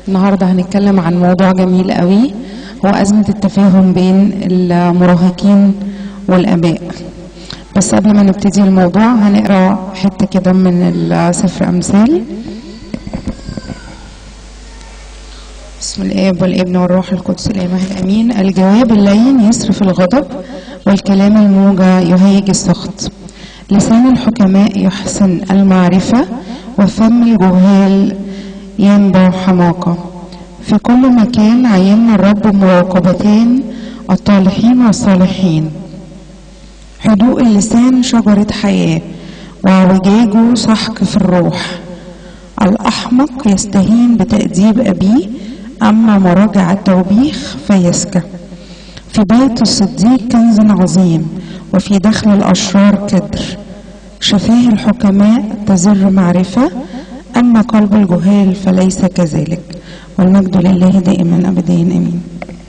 النهاردة هنتكلم عن موضوع جميل قوي هو أزمة التفاهم بين المراهقين والآباء بس قبل ما نبتدي الموضوع هنقرا حتة كده من سفر أمثال بسم الآب والابن والروح القدس الإله الأمين الجواب اللين يصرف الغضب والكلام الموجع يهيج السخط لسان الحكماء يحسن المعرفة وفم الجهال ينبع حماقة في كل مكان عيننا الرب مراقبتان الطالحين والصالحين هدوء اللسان شجرة حياة وعوجاجه سحق في الروح الأحمق يستهين بتأديب أبيه أما مراجع التوبيخ فيسكى في بيت الصديق كنز عظيم وفي دخل الأشرار كدر شفاه الحكماء تزر معرفة أما قلب الجهال فليس كذلك والمجد لله دائما أبدا آمين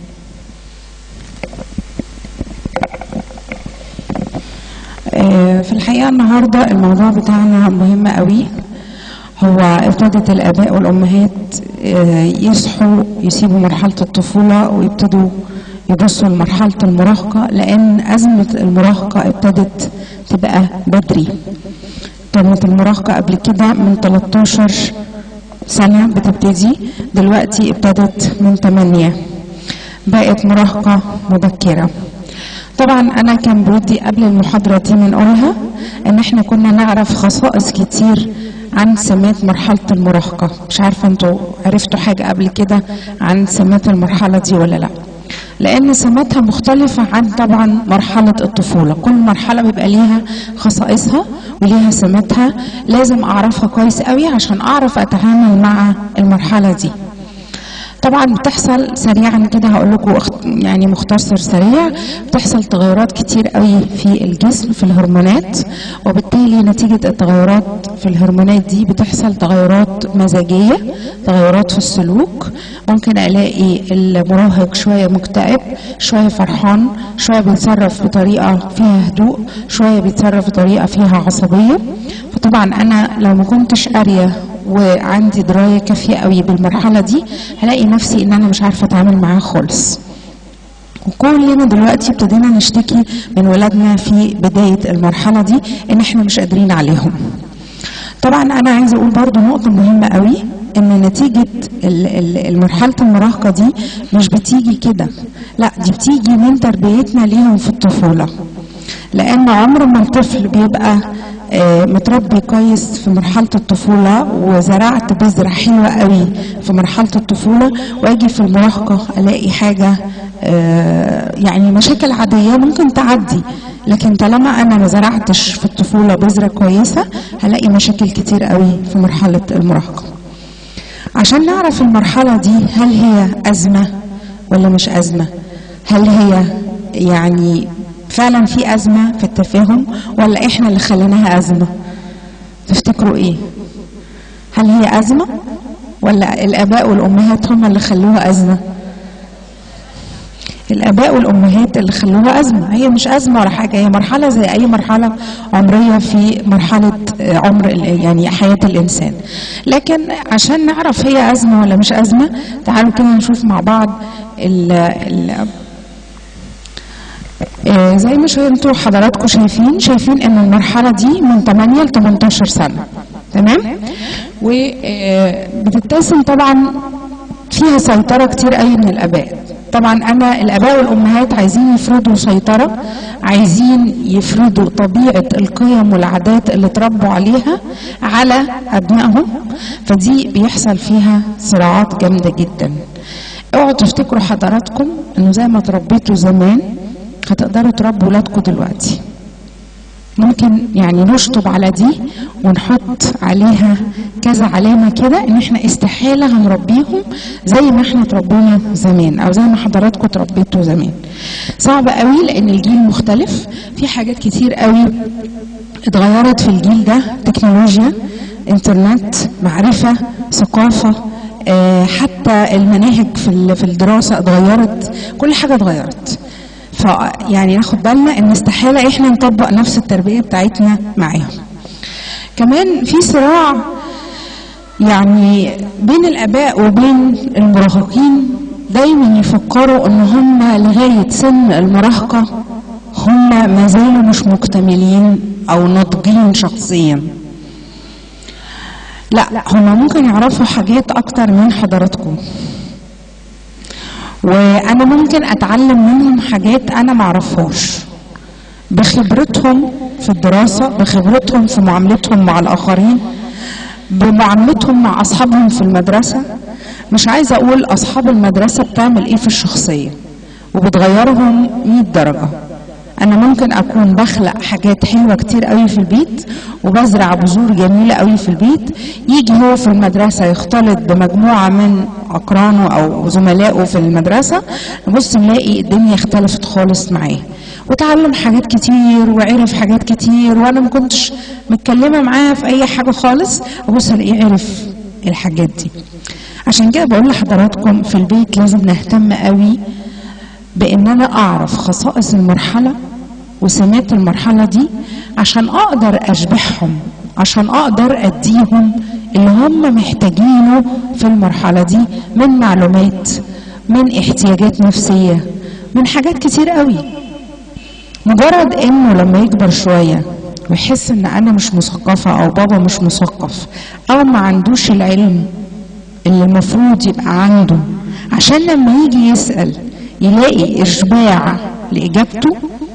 في الحقيقة النهاردة الموضوع بتاعنا مهم قوي هو ابتدت الآباء والأمهات يصحوا يسيبوا مرحلة الطفولة ويبتدوا يبصوا لمرحلة المراهقة لأن أزمة المراهقة ابتدت تبقى بدري كانت المراهقة قبل كده من 13 سنة بتبتدي دلوقتي ابتدت من 8 بقت مراهقة مبكرة طبعا انا كان بودي قبل المحاضرة دي بنقولها ان احنا كنا نعرف خصائص كتير عن سمات مرحلة المراهقة مش عارفة انتوا عرفتوا حاجة قبل كده عن سمات المرحلة دي ولا لا لان سماتها مختلفة عن طبعا مرحلة الطفولة كل مرحلة بيبقى ليها خصائصها وليها سماتها لازم اعرفها كويس قوي عشان اعرف اتعامل مع المرحلة دي طبعا بتحصل سريعا كده هقول لكم يعني مختصر سريع بتحصل تغيرات كتير قوي في الجسم في الهرمونات وبالتالي نتيجة التغيرات في الهرمونات دي بتحصل تغيرات مزاجية تغيرات في السلوك ممكن الاقي المراهق شوية مكتئب شوية فرحان شوية بيتصرف بطريقة فيها هدوء شوية بيتصرف بطريقة فيها عصبية فطبعا انا لو ما كنتش قارية وعندي درايه كافيه قوي بالمرحله دي هلاقي نفسي ان انا مش عارفه اتعامل معاها خالص وكلنا دلوقتي ابتدينا نشتكي من ولادنا في بدايه المرحله دي ان احنا مش قادرين عليهم طبعا انا عايزه اقول برضو نقطه مهمه قوي ان نتيجه المرحله المراهقه دي مش بتيجي كده لا دي بتيجي من تربيتنا ليهم في الطفوله لان عمر ما الطفل بيبقى متربي كويس في مرحلة الطفولة وزرعت بذرة حلوة قوي في مرحلة الطفولة واجي في المراهقة الاقي حاجة يعني مشاكل عادية ممكن تعدي لكن طالما انا ما زرعتش في الطفولة بذرة كويسة هلاقي مشاكل كتير قوي في مرحلة المراهقة عشان نعرف المرحلة دي هل هي أزمة ولا مش أزمة هل هي يعني فعلا في أزمة في التفاهم ولا إحنا اللي خليناها أزمة تفتكروا إيه هل هي أزمة ولا الآباء والأمهات هم اللي خلوها أزمة الآباء والأمهات اللي خلوها أزمة هي مش أزمة ولا حاجة هي مرحلة زي أي مرحلة عمرية في مرحلة عمر يعني حياة الإنسان لكن عشان نعرف هي أزمة ولا مش أزمة تعالوا كده نشوف مع بعض ال ال آه زي ما انتوا حضراتكم شايفين شايفين ان المرحله دي من 8 ل 18 سنه تمام وبتتسم طبعا فيها سيطره كتير قوي من الاباء طبعا انا الاباء والامهات عايزين يفرضوا سيطره عايزين يفرضوا طبيعه القيم والعادات اللي اتربوا عليها على ابنائهم فدي بيحصل فيها صراعات جامده جدا اوعوا تفتكروا حضراتكم انه زي ما تربيتوا زمان هتقدروا تربوا ولادكم دلوقتي ممكن يعني نشطب على دي ونحط عليها كذا علامة كده ان احنا استحالة هنربيهم زي ما احنا تربونا زمان او زي ما حضراتكم تربيتوا زمان صعب قوي لان الجيل مختلف في حاجات كتير قوي اتغيرت في الجيل ده تكنولوجيا انترنت معرفة ثقافة آه حتى المناهج في في الدراسة اتغيرت كل حاجة اتغيرت فيعني ناخد بالنا ان استحاله احنا نطبق نفس التربيه بتاعتنا معاهم كمان في صراع يعني بين الاباء وبين المراهقين دايما يفكروا ان هم لغايه سن المراهقه هم ما زالوا مش مكتملين او ناضجين شخصيا لا هم ممكن يعرفوا حاجات اكتر من حضراتكم وانا ممكن اتعلم منهم حاجات انا معرفهاش بخبرتهم في الدراسه بخبرتهم في معاملتهم مع الاخرين بمعاملتهم مع اصحابهم في المدرسه مش عايزه اقول اصحاب المدرسه بتعمل ايه في الشخصيه وبتغيرهم 100 درجه انا ممكن اكون بخلق حاجات حلوه كتير قوي في البيت وبزرع بذور جميله قوي في البيت يجي هو في المدرسه يختلط بمجموعه من اقرانه او زملائه في المدرسه نبص نلاقي الدنيا اختلفت خالص معاه وتعلم حاجات كتير وعرف حاجات كتير وانا ما كنتش متكلمه معاه في اي حاجه خالص ابص الاقيه عرف الحاجات دي عشان كده بقول لحضراتكم في البيت لازم نهتم قوي بان انا اعرف خصائص المرحله وسمات المرحله دي عشان اقدر اشبعهم عشان اقدر اديهم اللي هم محتاجينه في المرحله دي من معلومات من احتياجات نفسيه من حاجات كتير قوي مجرد انه لما يكبر شويه ويحس ان انا مش مثقفه او بابا مش مثقف او ما عندوش العلم اللي المفروض يبقى عنده عشان لما يجي يسال يلاقي اشباع لاجابته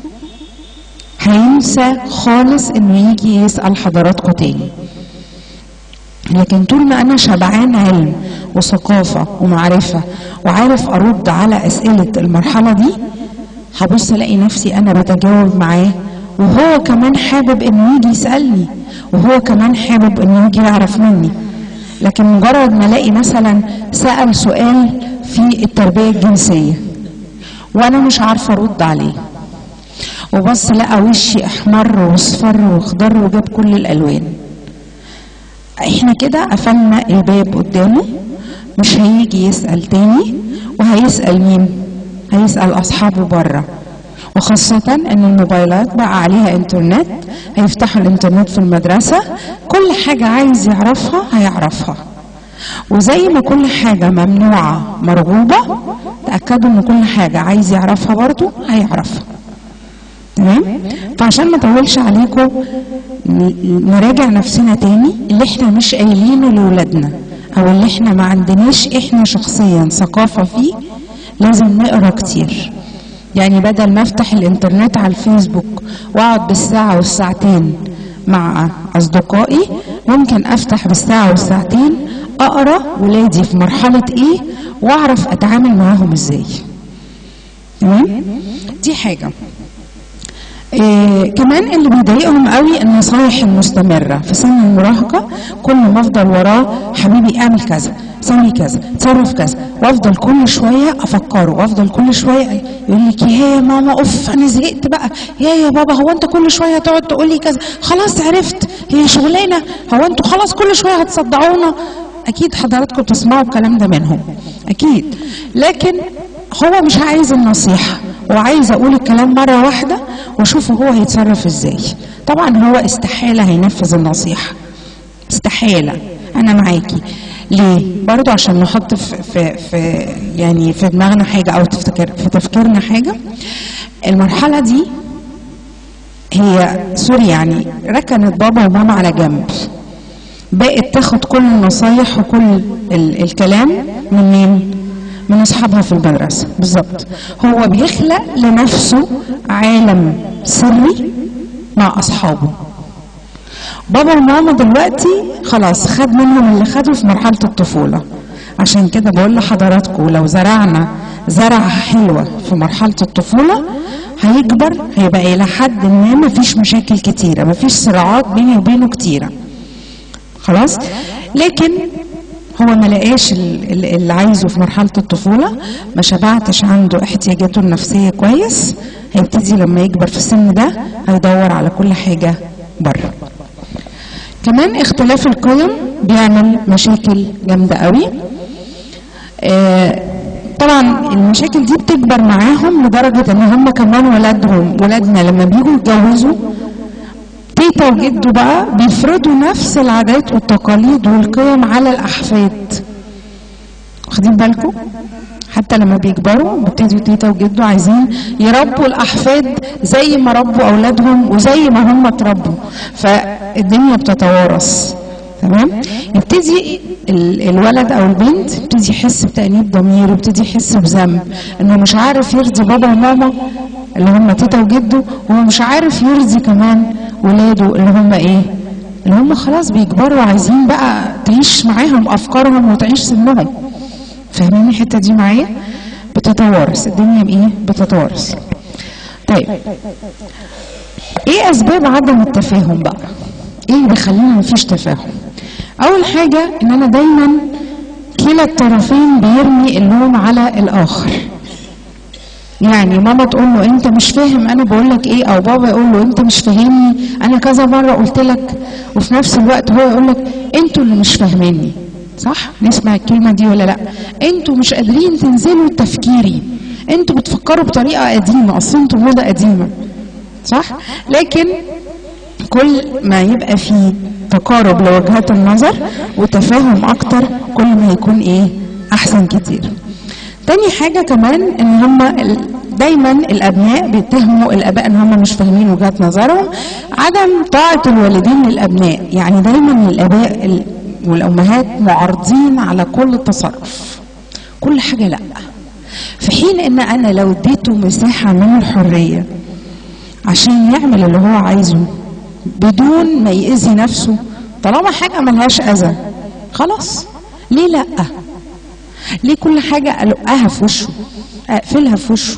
هينسى خالص انه يجي يسال حضراتكم تاني لكن طول ما انا شبعان علم وثقافه ومعرفه وعارف ارد على اسئله المرحله دي هبص الاقي نفسي انا بتجاوب معاه وهو كمان حابب انه يجي يسالني وهو كمان حابب انه يجي يعرف مني لكن مجرد ما الاقي مثلا سال سؤال في التربيه الجنسيه وانا مش عارفه ارد عليه وبص لقى وشي احمر واصفر واخضر وجاب كل الالوان احنا كده قفلنا الباب قدامه مش هيجي يسال تاني وهيسال مين هيسال اصحابه بره وخاصة ان الموبايلات بقى عليها انترنت هيفتحوا الانترنت في المدرسة كل حاجة عايز يعرفها هيعرفها وزي ما كل حاجة ممنوعة مرغوبة تأكدوا ان كل حاجة عايز يعرفها برضو هيعرفها تمام فعشان ما اطولش عليكم نراجع نفسنا تاني اللي احنا مش قايلينه لاولادنا او اللي احنا ما عندناش احنا شخصيا ثقافه فيه لازم نقرا كتير يعني بدل ما افتح الانترنت على الفيسبوك واقعد بالساعه والساعتين مع اصدقائي ممكن افتح بالساعه والساعتين اقرا ولادي في مرحله ايه واعرف اتعامل معاهم ازاي تمام دي حاجه إيه كمان اللي بيضايقهم قوي النصايح المستمره في سن المراهقه كل ما افضل وراه حبيبي اعمل كذا سوي كذا تصرف كذا وافضل كل شويه افكره وافضل كل شويه يقول لك يا ماما اوف انا زهقت بقى يا يا بابا هو انت كل شويه تقعد تقول لي كذا خلاص عرفت هي شغلانه هو انتوا خلاص كل شويه هتصدعونا اكيد حضراتكم بتسمعوا الكلام ده منهم اكيد لكن هو مش عايز النصيحه هو عايز اقول الكلام مره واحده واشوفه هو هيتصرف ازاي طبعا هو استحاله هينفذ النصيحه استحاله انا معاكي ليه برضو عشان نحط في, في, في يعني في دماغنا حاجه او تفتكر في تفكيرنا حاجه المرحله دي هي سوري يعني ركنت بابا وماما على جنب بقت تاخد كل النصايح وكل ال الكلام من مين؟ من اصحابها في المدرسه بالظبط هو بيخلق لنفسه عالم سري مع اصحابه بابا وماما دلوقتي خلاص خد منهم اللي خده في مرحله الطفوله عشان كده بقول لحضراتكم لو زرعنا زرعه حلوه في مرحله الطفوله هيكبر هيبقى الى حد ما مفيش مشاكل كتيره مفيش صراعات بيني وبينه كتيره خلاص لكن هو ما لقاش اللي عايزه في مرحلة الطفولة ما شبعتش عنده احتياجاته النفسية كويس هيبتدي لما يكبر في السن ده هيدور على كل حاجة بره كمان اختلاف القيم بيعمل مشاكل جامدة قوي آه طبعا المشاكل دي بتكبر معاهم لدرجة ان هم كمان ولادهم ولادنا لما بيجوا يتجوزوا تيتا وجده بقى بيفرضوا نفس العادات والتقاليد والقيم على الاحفاد واخدين بالكم حتى لما بيكبروا بيبتدوا تيتا وجده عايزين يربوا الاحفاد زي ما ربوا اولادهم وزي ما هم اتربوا فالدنيا بتتوارث تمام يبتدي ال- الولد او البنت يبتدي يحس بتأنيب ضمير ويبتدي يحس بذنب انه مش عارف يرضي بابا وماما اللي هم تيتا وجده وهو مش عارف يرضي كمان ولاده اللي هم ايه اللي هم خلاص بيكبروا عايزين بقى تعيش معاهم افكارهم وتعيش سنهم فاهمين الحته دي معايا بتتوارث الدنيا بايه بتتوارث طيب ايه اسباب عدم التفاهم بقى ايه اللي بيخلينا مفيش تفاهم اول حاجه ان انا دايما كلا الطرفين بيرمي اللوم على الاخر يعني ماما تقول له انت مش فاهم انا بقول لك ايه او بابا يقول له انت مش فاهمني انا كذا مره قلت لك وفي نفس الوقت هو يقول لك انتوا اللي مش فاهميني صح نسمع الكلمه دي ولا لا انتوا مش قادرين تنزلوا تفكيري انتوا بتفكروا بطريقه قديمه اصل انتوا موضه قديمه صح لكن كل ما يبقى فيه تقارب لوجهات النظر وتفاهم اكتر كل ما يكون ايه احسن كتير تاني حاجة كمان ان هم ال- دايما الابناء بيتهموا الاباء ان هم مش فاهمين وجهات نظرهم عدم طاعة الوالدين للابناء يعني دايما الاباء ال- والامهات معارضين على كل تصرف كل حاجة لا في حين ان انا لو اديته مساحة من الحرية عشان يعمل اللي هو عايزه بدون ما يأذي نفسه طالما حاجة ملهاش أذى خلاص ليه لأ ليه كل حاجة ألقها في وشه أقفلها في وشه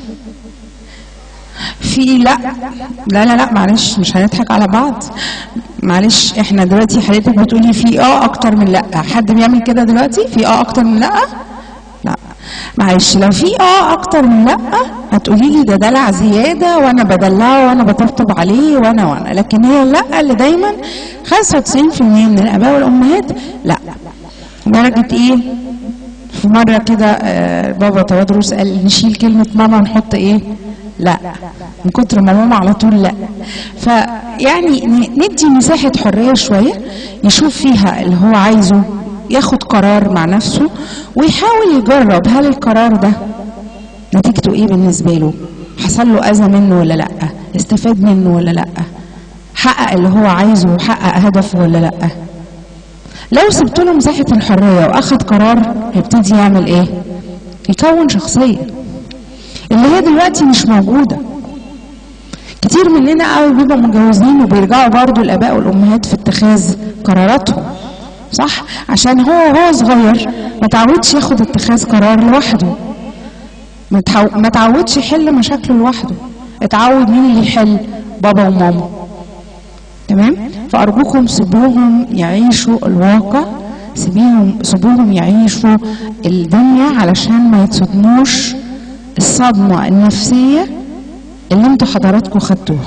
في لا لا لا لا معلش مش هنضحك على بعض معلش احنا دلوقتي حضرتك بتقولي في اه اكتر من لا حد بيعمل كده دلوقتي في اه اكتر من لا لا معلش لو في اه اكتر من لا هتقولي لي ده دلع زياده وانا بدلعه وانا بطبطب عليه وانا وانا لكن هي لا اللي دايما 95% من الاباء والامهات لا درجه ايه في مره كده آه، بابا توادرس قال نشيل كلمه ماما ونحط ايه لا من كتر ما ماما على طول لا فيعني ن- ندي مساحه حريه شويه يشوف فيها اللي هو عايزه ياخد قرار مع نفسه ويحاول يجرب هل القرار ده نتيجته ايه بالنسبه له حصل له اذى منه ولا لا استفاد منه ولا لا حقق اللي هو عايزه وحقق هدفه ولا لا لو سبت له مساحه الحريه واخد قرار هيبتدي يعمل ايه يكون شخصيه اللي هي دلوقتي مش موجوده كتير مننا قوي بيبقوا متجوزين وبيرجعوا برضو الاباء والامهات في اتخاذ قراراتهم صح عشان هو وهو صغير ما تعودش ياخد اتخاذ قرار لوحده ما تعو- ما تعودش يحل مشاكله لوحده اتعود مين اللي يحل بابا وماما تمام فارجوكم سيبوهم يعيشوا الواقع سيبيهم سيبوهم يعيشوا الدنيا علشان ما يتصدموش الصدمه النفسيه اللي انتوا حضراتكم خدتوها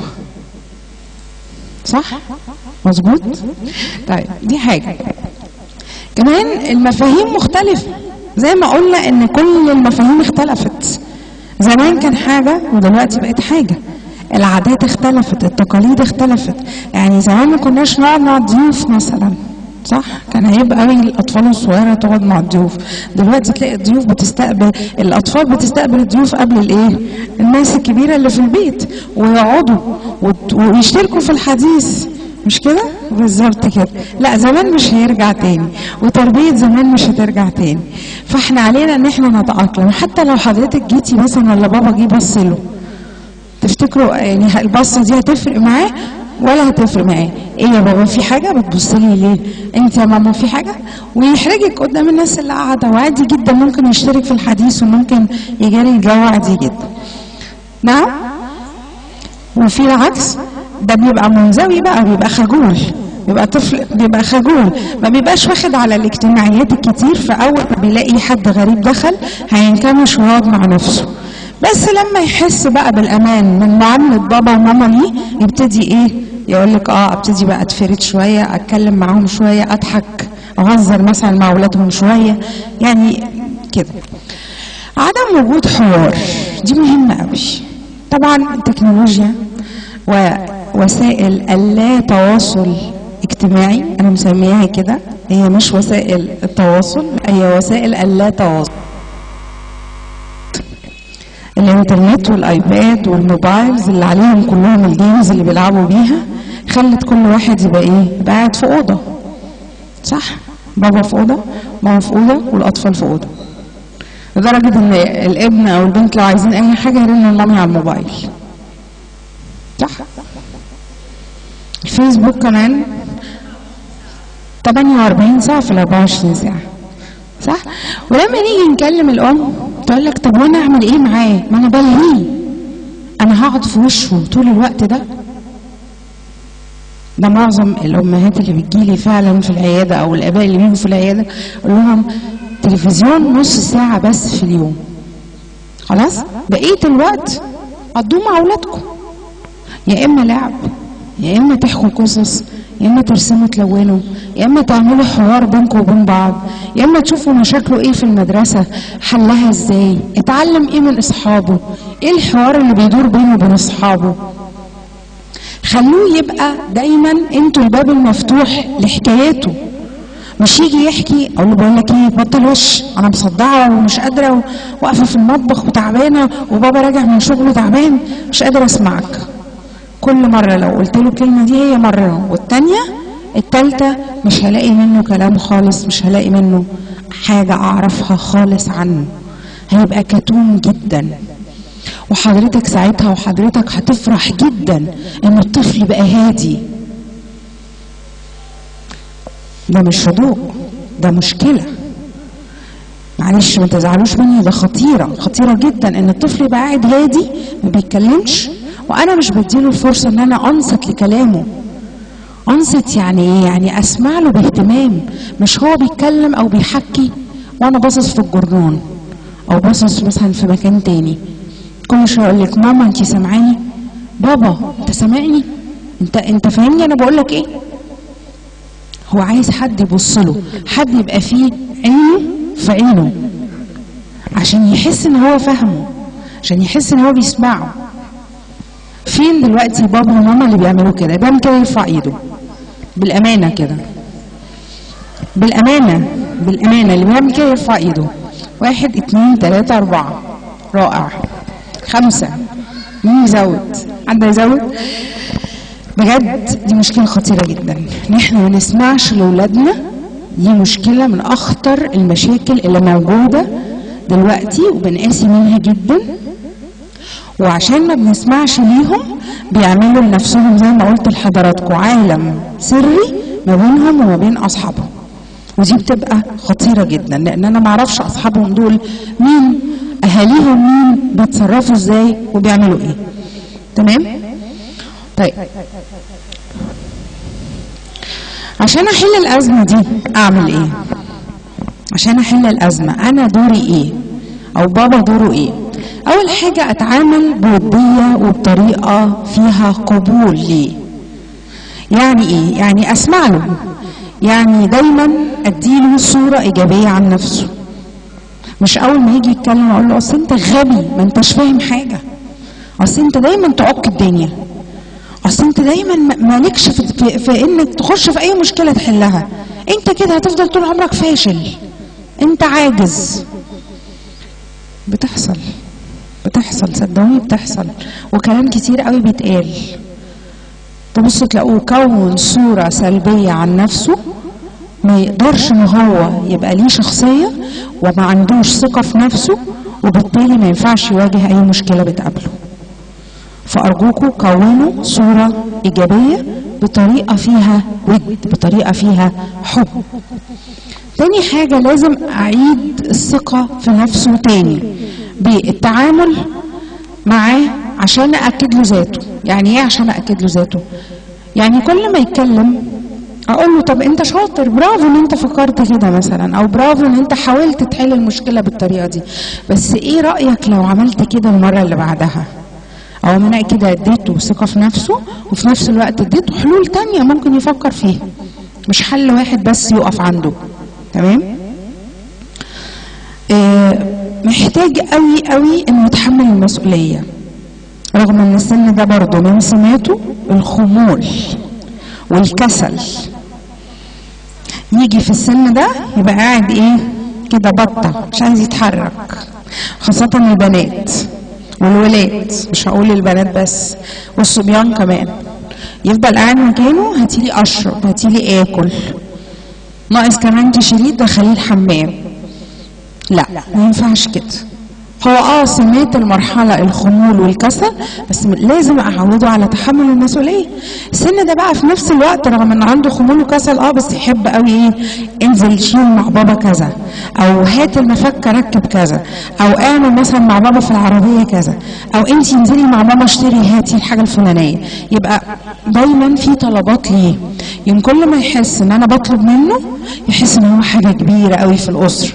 صح مظبوط طيب دي حاجه كمان المفاهيم مختلفه زي ما قلنا ان كل المفاهيم اختلفت زمان كان حاجه ودلوقتي بقت حاجه العادات اختلفت التقاليد اختلفت يعني زمان ما كناش نقعد مع الضيوف مثلا صح كان هيبقى قوي الاطفال الصغيره تقعد مع الضيوف دلوقتي تلاقي الضيوف بتستقبل الاطفال بتستقبل الضيوف قبل الايه الناس الكبيره اللي في البيت ويقعدوا وت- ويشتركوا في الحديث مش كده بالظبط كده لا زمان مش هيرجع تاني وتربيه زمان مش هترجع تاني فاحنا علينا ان احنا نتاقلم حتى لو حضرتك جيتي مثلا ولا بابا جه بص له تفتكروا يعني البصه دي هتفرق معاه ولا هتفرق معاه ايه يا بابا في حاجه بتبص لي ليه انت يا ماما في حاجه ويحرجك قدام الناس اللي قاعده وعادي جدا ممكن يشترك في الحديث وممكن يجاري الجو عادي جدا نعم وفي العكس ده بيبقى منزوي بقى بيبقى خجول بيبقى طفل بيبقى خجول ما بيبقاش واخد على الاجتماعيات الكتير فاول ما بيلاقي حد غريب دخل هينكمش ويقعد مع نفسه بس لما يحس بقى بالامان من معامله بابا وماما ليه يبتدي ايه يقول لك اه ابتدي بقى اتفرد شويه اتكلم معاهم شويه اضحك اهزر مثلا مع اولادهم شويه يعني كده عدم وجود حوار دي مهمه قوي طبعا التكنولوجيا و... وسائل اللا تواصل اجتماعي انا مسميها كده هي مش وسائل التواصل هي وسائل اللا تواصل الانترنت والايباد والموبايلز اللي عليهم كلهم الجيمز اللي بيلعبوا بيها خلت كل واحد يبقى ايه يبقى قاعد في اوضه صح بابا في اوضه ماما في اوضه والاطفال في اوضه لدرجه ان الابن او البنت لو عايزين اي حاجه يرنوا لمامي على الموبايل صح الفيسبوك كمان 48 ساعه في ال 24 ساعه صح ولما نيجي نكلم الام تقول لك طب وانا اعمل ايه معاه ما انا بلهيه انا هقعد في وشه طول الوقت ده ده معظم الامهات اللي بتجيلي فعلا في العياده او الاباء اللي بيجوا في العياده اقول لهم تلفزيون نص ساعه بس في اليوم خلاص بقيه الوقت قضوه مع اولادكم يا اما لعب يا اما تحكوا قصص يا اما ترسموا تلونوا يا اما تعملوا حوار بينكم وبين بعض يا اما تشوفوا مشاكله ايه في المدرسه حلها ازاي اتعلم ايه من اصحابه ايه الحوار اللي بيدور بينه وبين اصحابه خلوه يبقى دايما انتوا الباب المفتوح لحكاياته مش يجي يحكي اقول له بقول لك ايه بطل وش انا مصدعه ومش قادره واقفه في المطبخ وتعبانه وبابا راجع من شغله تعبان مش قادره اسمعك كل مره لو قلت له الكلمه دي هي مره والتانيه التالتة مش هلاقي منه كلام خالص مش هلاقي منه حاجة أعرفها خالص عنه هيبقى كتوم جدا وحضرتك ساعتها وحضرتك هتفرح جدا ان الطفل بقى هادي ده مش هدوء ده مشكله معلش ما تزعلوش مني ده خطيره خطيره جدا ان الطفل يبقى قاعد هادي ما بيتكلمش وانا مش بديله الفرصه ان انا انصت لكلامه انصت يعني ايه يعني اسمع له باهتمام مش هو بيتكلم او بيحكي وانا باصص في الجرنان او باصص مثلا في مكان تاني كل شويه اقول لك ماما انت سامعاني بابا انت سامعني انت انت فاهمني انا بقول لك ايه هو عايز حد يبص له حد يبقى فيه عينه في عينه عشان يحس ان هو فاهمه عشان يحس ان هو بيسمعه فين دلوقتي بابا وماما اللي بيعملوا كده بيعمل كده يرفع ايده بالامانه كده بالامانه بالامانه اللي بيعمل كده يرفع ايده واحد اتنين تلاته اربعه رائع خمسه مين يزود حد يزود بجد دي مشكله خطيره جدا ان احنا ما نسمعش لاولادنا دي مشكله من اخطر المشاكل اللي موجوده دلوقتي وبنقاسي منها جدا وعشان ما بنسمعش ليهم بيعملوا لنفسهم زي ما قلت لحضراتكم عالم سري ما بينهم وما بين اصحابهم ودي بتبقى خطيره جدا لان انا ما اعرفش اصحابهم دول مين اهاليهم مين بيتصرفوا ازاي وبيعملوا ايه تمام طيب عشان احل الازمه دي اعمل ايه عشان احل الازمه انا دوري ايه او بابا دوره ايه اول حاجه اتعامل بوديه وبطريقه فيها قبول ليه يعني ايه يعني اسمع له يعني دايما اديله صوره ايجابيه عن نفسه مش اول ما يجي يتكلم اقول له اصل انت غبي ما انتش فاهم حاجه اصل انت دايما تعك الدنيا اصل انت دايما مالكش في, في, في انك تخش في اي مشكله تحلها انت كده هتفضل طول عمرك فاشل انت عاجز بتحصل بتحصل صدقوني بتحصل وكلام كتير قوي بيتقال تبصوا تلاقوه كون صورة سلبية عن نفسه ما يقدرش ان هو يبقى ليه شخصية وما عندوش ثقة في نفسه وبالتالي ما ينفعش يواجه اي مشكلة بتقابله فأرجوكم كونوا صورة إيجابية بطريقة فيها ود بطريقة فيها حب تاني حاجة لازم أعيد الثقة في نفسه تاني بالتعامل معاه عشان أأكد له ذاته يعني إيه عشان أأكد له ذاته يعني كل ما يتكلم اقول له طب انت شاطر برافو ان انت فكرت كده مثلا او برافو ان انت حاولت تحل المشكله بالطريقه دي بس ايه رايك لو عملت كده المره اللي بعدها او من كده اديته ثقه في نفسه وفي نفس الوقت اديته حلول تانية ممكن يفكر فيها مش حل واحد بس يقف عنده تمام آه محتاج قوي قوي انه يتحمل المسؤوليه رغم ان السن ده برضه من سماته الخمول والكسل يجي في السن ده يبقى قاعد ايه كده بطة مش عايز يتحرك خاصة البنات والولاد مش هقول البنات بس والصبيان كمان يفضل قاعد مكانه هاتيلي اشرب هاتيلي اكل ناقص كمان تشيليه تدخليه الحمام لا ما ينفعش كده هو اه سمات المرحلة الخمول والكسل بس لازم اعوده على تحمل المسؤولية السن ده بقى في نفس الوقت رغم ان عنده خمول وكسل اه بس يحب قوي ايه انزل شيل مع بابا كذا او هات المفك ركب كذا او اعمل مثلا مع بابا في العربية كذا او انت انزلي مع ماما اشتري هاتي الحاجة الفلانية يبقى دايما في طلبات ليه يوم كل ما يحس ان انا بطلب منه يحس ان هو حاجة كبيرة قوي في الاسرة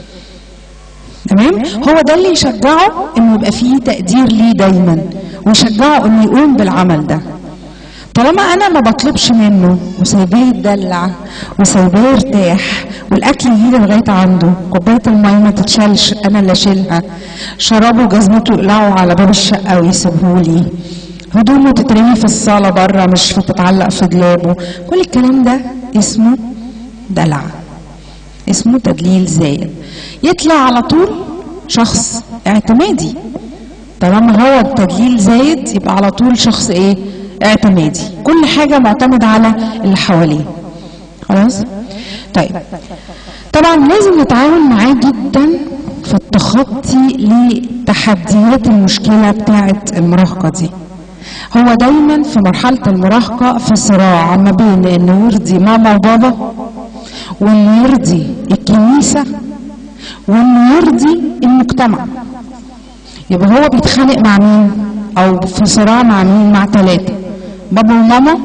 تمام هو ده اللي يشجعه انه يبقى فيه تقدير ليه دايما ويشجعه انه يقوم بالعمل ده طالما انا ما بطلبش منه وسايباه يتدلع وسايباه يرتاح والاكل يجي لغايه عنده كوبايه الميه ما تتشالش انا اللي اشيلها شرابه وجزمته يقلعوا على باب الشقه ويسيبهولي هدومه تترمي في الصاله بره مش تتعلق في دولابه كل الكلام ده اسمه دلع اسمه تدليل زايد يطلع على طول شخص اعتمادي طالما هو التدليل زايد يبقى على طول شخص ايه اعتمادي كل حاجة معتمد على اللي حواليه خلاص طيب طبعا لازم نتعاون معاه جدا في التخطي لتحديات المشكلة بتاعة المراهقة دي هو دايما في مرحلة المراهقة في صراع ما بين انه يرضي ماما وبابا وانه يرضي الكنيسة وانه يرضي المجتمع يبقى هو بيتخانق مع مين او في صراع مع مين مع ثلاثة بابا وماما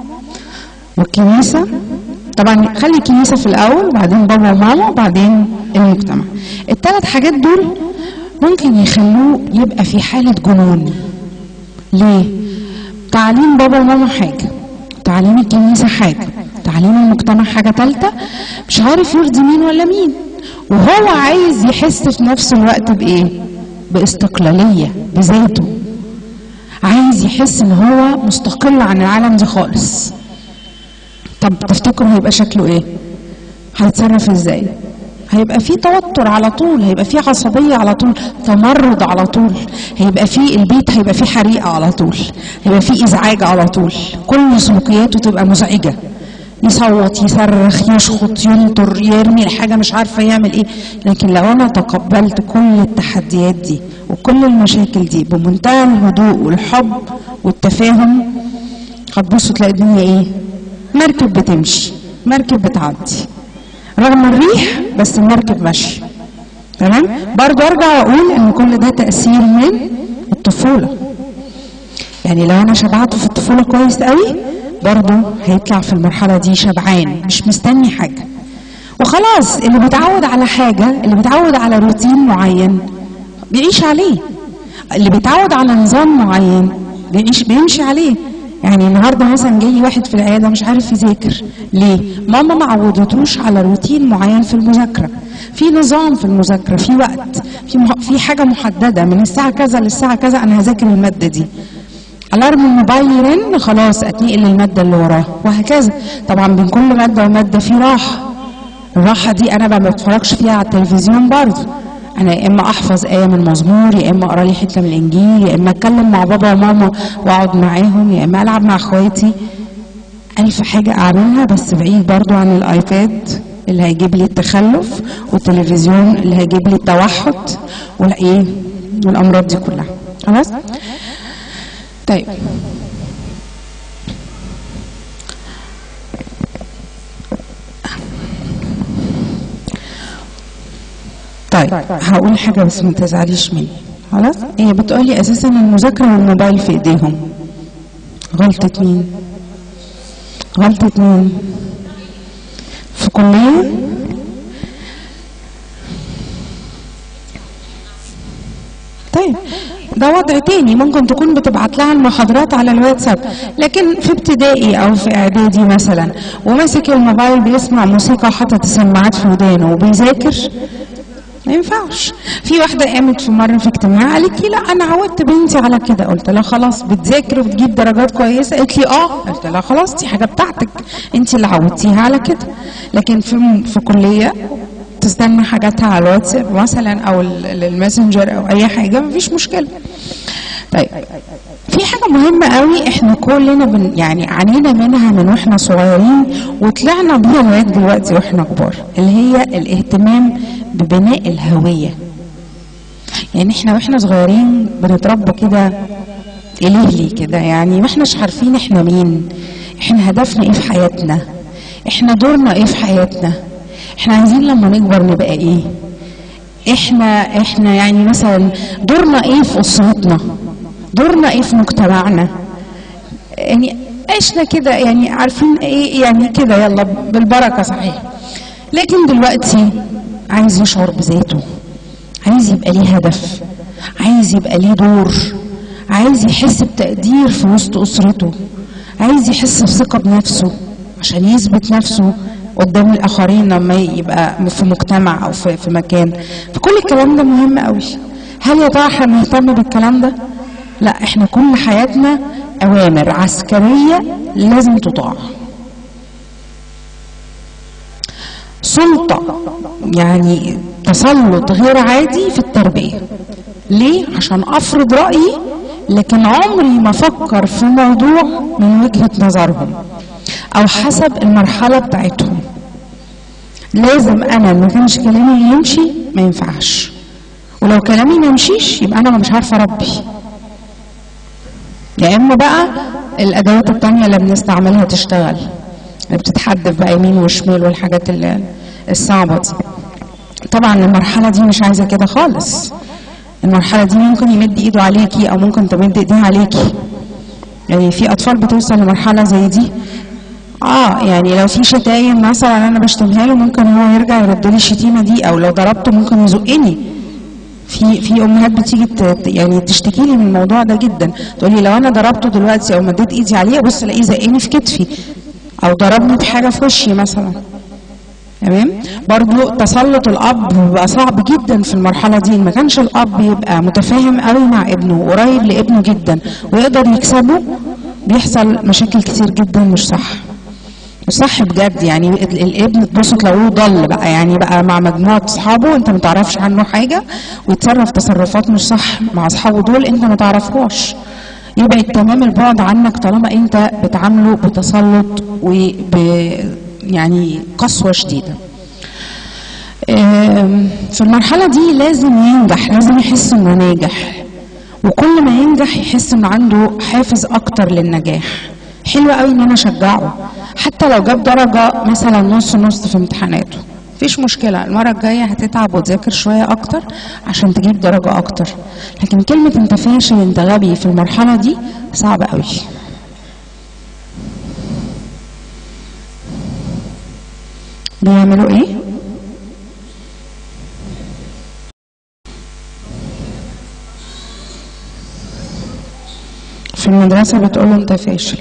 والكنيسة طبعا خلي الكنيسة في الاول بعدين بابا وماما بعدين المجتمع الثلاث حاجات دول ممكن يخلوه يبقى في حالة جنون ليه تعليم بابا وماما حاجة تعليم الكنيسة حاجة تعليم المجتمع حاجة تالتة مش عارف يرضي مين ولا مين وهو عايز يحس في نفس الوقت بإيه باستقلالية بذاته عايز يحس ان هو مستقل عن العالم ده خالص طب تفتكروا هيبقى شكله ايه هيتصرف ازاي هيبقى في توتر على طول هيبقى في عصبية على طول تمرد على طول هيبقى في البيت هيبقى في حريقة على طول هيبقى في إزعاج على طول كل سلوكياته تبقى مزعجة يصوت يصرخ يشخط ينطر يرمي الحاجة مش عارفة يعمل ايه لكن لو انا تقبلت كل التحديات دي وكل المشاكل دي بمنتهى الهدوء والحب والتفاهم هتبصوا تلاقي الدنيا ايه مركب بتمشي مركب بتعدي رغم الريح بس المركب ماشي تمام برضه ارجع واقول ان كل ده تاثير من الطفوله يعني لو انا شبعته في الطفوله كويس قوي برضه هيطلع في المرحله دي شبعان مش مستني حاجه وخلاص اللي بيتعود على حاجه اللي بيتعود على روتين معين بيعيش عليه اللي بيتعود على نظام معين بيعيش بيمشي عليه يعني النهارده مثلا جاي واحد في العياده مش عارف يذاكر ليه ماما ما عودتوش على روتين معين في المذاكره في نظام في المذاكره في وقت في مح... في حاجه محدده من الساعه كذا للساعه كذا انا هذاكر الماده دي الارم الموبايل يرن خلاص اتنقل للماده اللي وراها وهكذا طبعا بين كل ماده وماده في راحه الراحه دي انا ما بتفرجش فيها على التلفزيون برضه انا يا اما احفظ ايه من مزمور يا اما اقرا لي حته من الانجيل يا اما اتكلم مع بابا وماما واقعد معاهم يا اما العب مع اخواتي الف حاجه اعملها بس بعيد برضو عن الايباد اللي هيجيب لي التخلف والتلفزيون اللي هيجيب لي التوحد والايه والامراض دي كلها خلاص طيب طيب هقول حاجة بس ما تزعليش مني خلاص هي بتقولي أساسا المذاكرة والموبايل في إيديهم غلطة مين؟ غلطة مين؟ في كلية طيب ده وضع تاني ممكن تكون بتبعت لها المحاضرات على الواتساب لكن في ابتدائي او في اعدادي مثلا وماسك الموبايل بيسمع موسيقى وحاطط السماعات في ودانه وبيذاكر ما ينفعش في واحده قامت في مره في اجتماع قالت لي لا انا عودت بنتي على كده قلت لها خلاص بتذاكر وبتجيب درجات كويسه قالت لي اه قلت لها خلاص دي حاجه بتاعتك انت اللي عودتيها على كده لكن في في كليه تستنى حاجاتها على الواتساب مثلا او ال- الماسنجر او اي حاجه مفيش مشكله طيب في حاجة مهمة قوي احنا كلنا بن يعني عانينا منها من واحنا صغيرين وطلعنا بيها لغاية دلوقتي واحنا كبار اللي هي الاهتمام ببناء الهوية يعني احنا واحنا صغيرين بنتربى كده الهلي كده يعني ما احناش عارفين احنا مين احنا هدفنا ايه في حياتنا احنا دورنا ايه في حياتنا احنا عايزين لما نكبر نبقى ايه احنا احنا يعني مثلا دورنا ايه في اسرتنا دورنا ايه في مجتمعنا يعني عشنا كده يعني عارفين ايه يعني كده يلا بالبركه صحيح لكن دلوقتي عايز يشعر بذاته عايز يبقى ليه هدف عايز يبقى ليه دور عايز يحس بتقدير في وسط اسرته عايز يحس بثقه بنفسه عشان يثبت نفسه قدام الاخرين لما يبقى في مجتمع او في, في مكان فكل الكلام ده مهم قوي هل يا ترى احنا بنهتم بالكلام ده لا احنا كل حياتنا اوامر عسكريه لازم تطاع سلطه يعني تسلط غير عادي في التربيه ليه عشان افرض رايي لكن عمري ما افكر في موضوع من وجهه نظرهم او حسب المرحله بتاعتهم لازم انا ما كانش كلامي يمشي ما ينفعش ولو كلامي ما يمشيش يبقى انا مش عارفه اربي يا اما بقى الادوات التانية اللي بنستعملها تشتغل اللي بتتحدف بقى يمين وشمال والحاجات اللي الصعبه دي طبعا المرحله دي مش عايزه كده خالص المرحله دي ممكن يمد ايده عليكي او ممكن تمد ايديها عليكي يعني في اطفال بتوصل لمرحله زي دي اه يعني لو في شتايم مثلا انا بشتمها له ممكن هو يرجع يرد لي الشتيمه دي او لو ضربته ممكن يزقني في في امهات بتيجي ت- يعني تشتكي لي من الموضوع ده جدا تقول لي لو انا ضربته دلوقتي او مديت ايدي عليه بص الاقيه زقني في كتفي او ضربني بحاجه في وشي مثلا تمام برضو تسلط الاب بيبقى صعب جدا في المرحله دي ما كانش الاب يبقى متفاهم قوي مع ابنه وقريب لابنه جدا ويقدر يكسبه بيحصل مشاكل كتير جدا مش صح مش صح بجد يعني ال- الابن تبص تلاقوه ضل بقى يعني بقى مع مجموعه اصحابه انت ما تعرفش عنه حاجه ويتصرف تصرفات مش صح مع اصحابه دول انت ما تعرفهاش يبعد تمام البعد عنك طالما انت بتعامله بتسلط وب يعني قسوه شديده آم، في المرحله دي لازم ينجح لازم يحس انه ناجح وكل ما ينجح يحس انه عنده حافز اكتر للنجاح حلو قوي ان انا اشجعه حتى لو جاب درجه مثلا نص نص في امتحاناته مفيش مشكلة المرة الجاية هتتعب وتذاكر شوية أكتر عشان تجيب درجة أكتر لكن كلمة أنت فاشل أنت غبي في المرحلة دي صعبة قوي بيعملوا إيه؟ في المدرسة بتقول له أنت فاشل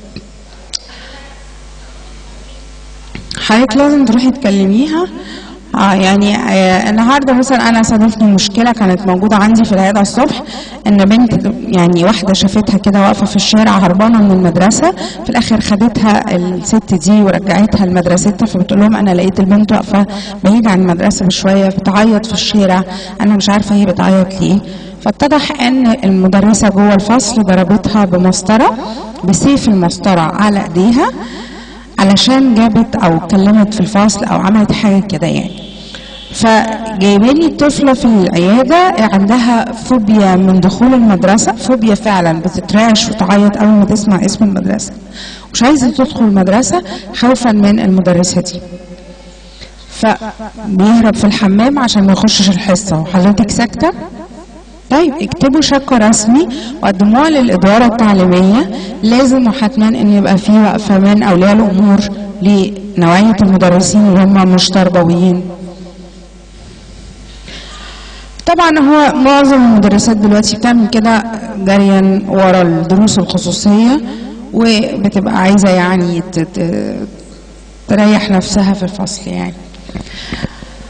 حضرتك لازم تروحي تكلميها اه يعني آه النهارده مثلا انا صادفني مشكله كانت موجوده عندي في العياده الصبح ان بنت يعني واحده شافتها كده واقفه في الشارع هربانه من المدرسه في الاخر خدتها الست دي ورجعتها لمدرستها فبتقول لهم انا لقيت البنت واقفه بعيد عن المدرسه بشويه بتعيط في الشارع انا مش عارفه هي بتعيط ليه فاتضح ان المدرسه جوه الفصل ضربتها بمسطره بسيف المسطره على ايديها علشان جابت او اتكلمت في الفصل او عملت حاجه كده يعني فجايبين لي طفلة في العيادة عندها فوبيا من دخول المدرسة فوبيا فعلا بتترعش وتعيط أول ما تسمع اسم المدرسة مش عايزة تدخل المدرسة خوفا من المدرسة دي فبيهرب في الحمام عشان ما يخشش الحصة وحضرتك ساكتة طيب اكتبوا شكوى رسمي وقدموها للإدارة التعليمية لازم وحتما ان يبقى في وقفة من أولياء الأمور لنوعية المدرسين اللي هم مش تربويين طبعا هو معظم المدرسات دلوقتي بتعمل كده جريا ورا الدروس الخصوصية وبتبقى عايزة يعني ت- ت- تريح نفسها في الفصل يعني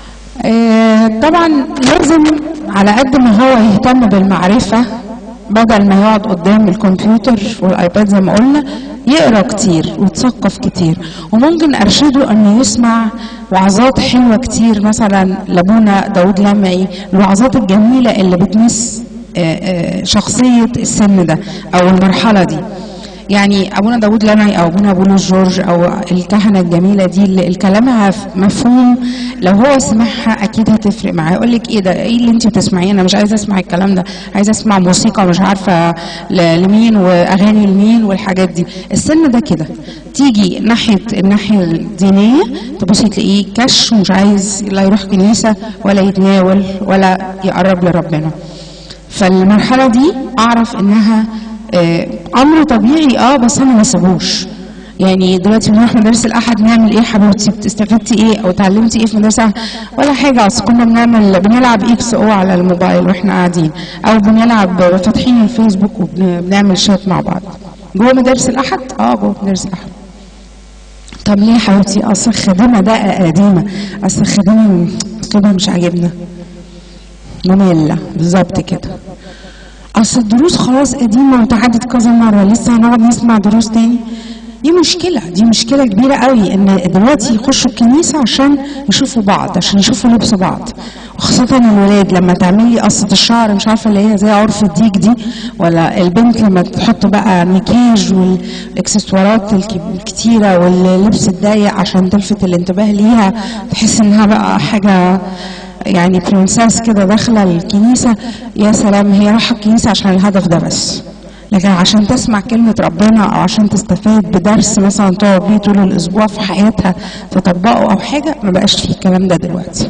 آه، طبعا لازم على قد ما هو يهتم بالمعرفة بدل ما يقعد قدام الكمبيوتر والايباد زي ما قلنا يقرا كتير ويتثقف كتير وممكن ارشده انه يسمع وعظات حلوه كتير مثلا لابونا داود لمعي الوعظات الجميله اللي بتمس آه، آه، شخصيه السن ده او المرحله دي يعني ابونا داود لمعي او ابونا بولس جورج او الكهنه الجميله دي اللي الكلامها ف- مفهوم لو هو سمعها اكيد هتفرق معاه يقول لك ايه ده ايه اللي انت بتسمعيه انا مش عايزه اسمع الكلام ده عايزه اسمع موسيقى مش عارفه ل- لمين واغاني لمين والحاجات دي السن ده كده تيجي ناحيه الناحيه الدينيه تبصي تلاقيه كش ومش عايز لا يروح كنيسه ولا يتناول ولا يقرب لربنا فالمرحله دي اعرف انها آه، امر طبيعي اه بس انا ما اسيبوش يعني دلوقتي بنروح مدارس الاحد نعمل ايه حبيبتي استفدتي ايه او اتعلمتي ايه في مدرسه الأحد؟ ولا حاجه اصل كنا بنعمل بنلعب اكس او على الموبايل واحنا قاعدين او بنلعب فاتحين الفيسبوك وبنعمل شات مع بعض جوه مدارس الاحد اه جوه مدارس الاحد طب ليه يا حبيبتي اصل الخادمه ده قديمه اصل الخادمه اسلوبها مش عاجبنا مملة بالظبط كده اصل الدروس خلاص قديمه واتعدت كذا مره لسه هنقعد نسمع دروس تاني دي مشكلة دي مشكلة كبيرة قوي ان دلوقتي يخشوا الكنيسة عشان يشوفوا بعض عشان يشوفوا لبس بعض وخاصة الولاد لما تعملي قصة الشعر مش عارفة اللي هي زي عرف الديك دي ولا البنت لما تحط بقى مكياج والاكسسوارات الك- الكتيرة واللبس الضيق عشان تلفت الانتباه ليها تحس انها بقى حاجة يعني برنساس كده داخله الكنيسه يا سلام هي رايحه الكنيسه عشان الهدف ده بس لكن عشان تسمع كلمة ربنا أو عشان تستفاد بدرس مثلا تقعد بيه طول الأسبوع في حياتها تطبقه أو حاجة ما بقاش فيه الكلام ده دلوقتي.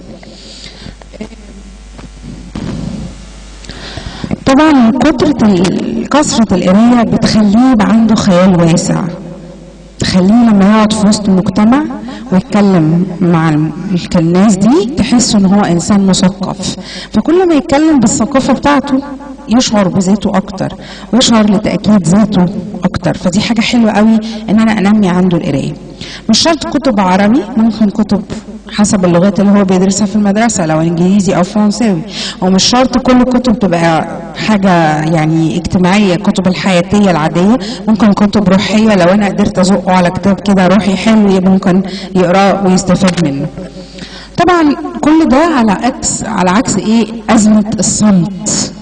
طبعا كترة ال- كثرة القراية بتخليه يبقى عنده خيال واسع تخليه لما يقعد في وسط المجتمع ويتكلم مع الم- الناس دي تحس ان هو انسان مثقف فكل ما يتكلم بالثقافه بتاعته يشعر بذاته اكتر ويشعر لتاكيد ذاته اكتر فدي حاجه حلوه قوي ان انا انمي عنده القرايه مش شرط كتب عربي ممكن كتب حسب اللغات اللي هو بيدرسها في المدرسة لو انجليزي او فرنساوي ومش شرط كل الكتب تبقى حاجة يعني اجتماعية الكتب الحياتية العادية ممكن كتب روحية لو انا قدرت ازقه على كتاب كده روحي حلو يبقى ممكن يقراه ويستفاد منه طبعا كل ده على عكس على عكس ايه ازمة الصمت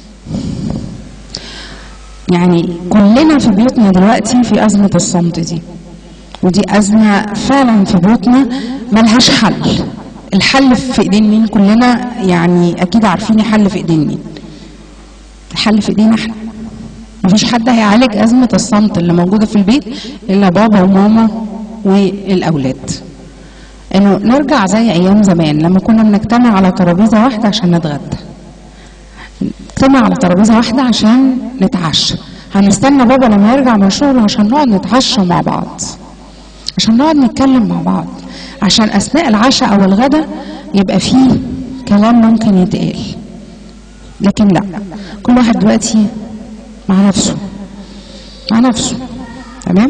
يعني كلنا في بيوتنا دلوقتي في ازمة الصمت دي ودي أزمة فعلا في بيوتنا ملهاش حل الحل في ايدين مين كلنا يعني اكيد عارفين الحل في ايدين مين الحل في ايدينا احنا مفيش حد هيعالج ازمه الصمت اللي موجوده في البيت الا بابا وماما والاولاد انه نرجع زي ايام زمان لما كنا بنجتمع على ترابيزه واحده عشان نتغدى نجتمع على ترابيزه واحده عشان نتعشى هنستنى بابا لما يرجع من شغله عشان نقعد نتعشى مع بعض عشان نقعد نتكلم مع بعض عشان اثناء العشاء او الغداء يبقى فيه كلام ممكن يتقال لكن لا كل واحد دلوقتي مع نفسه مع نفسه تمام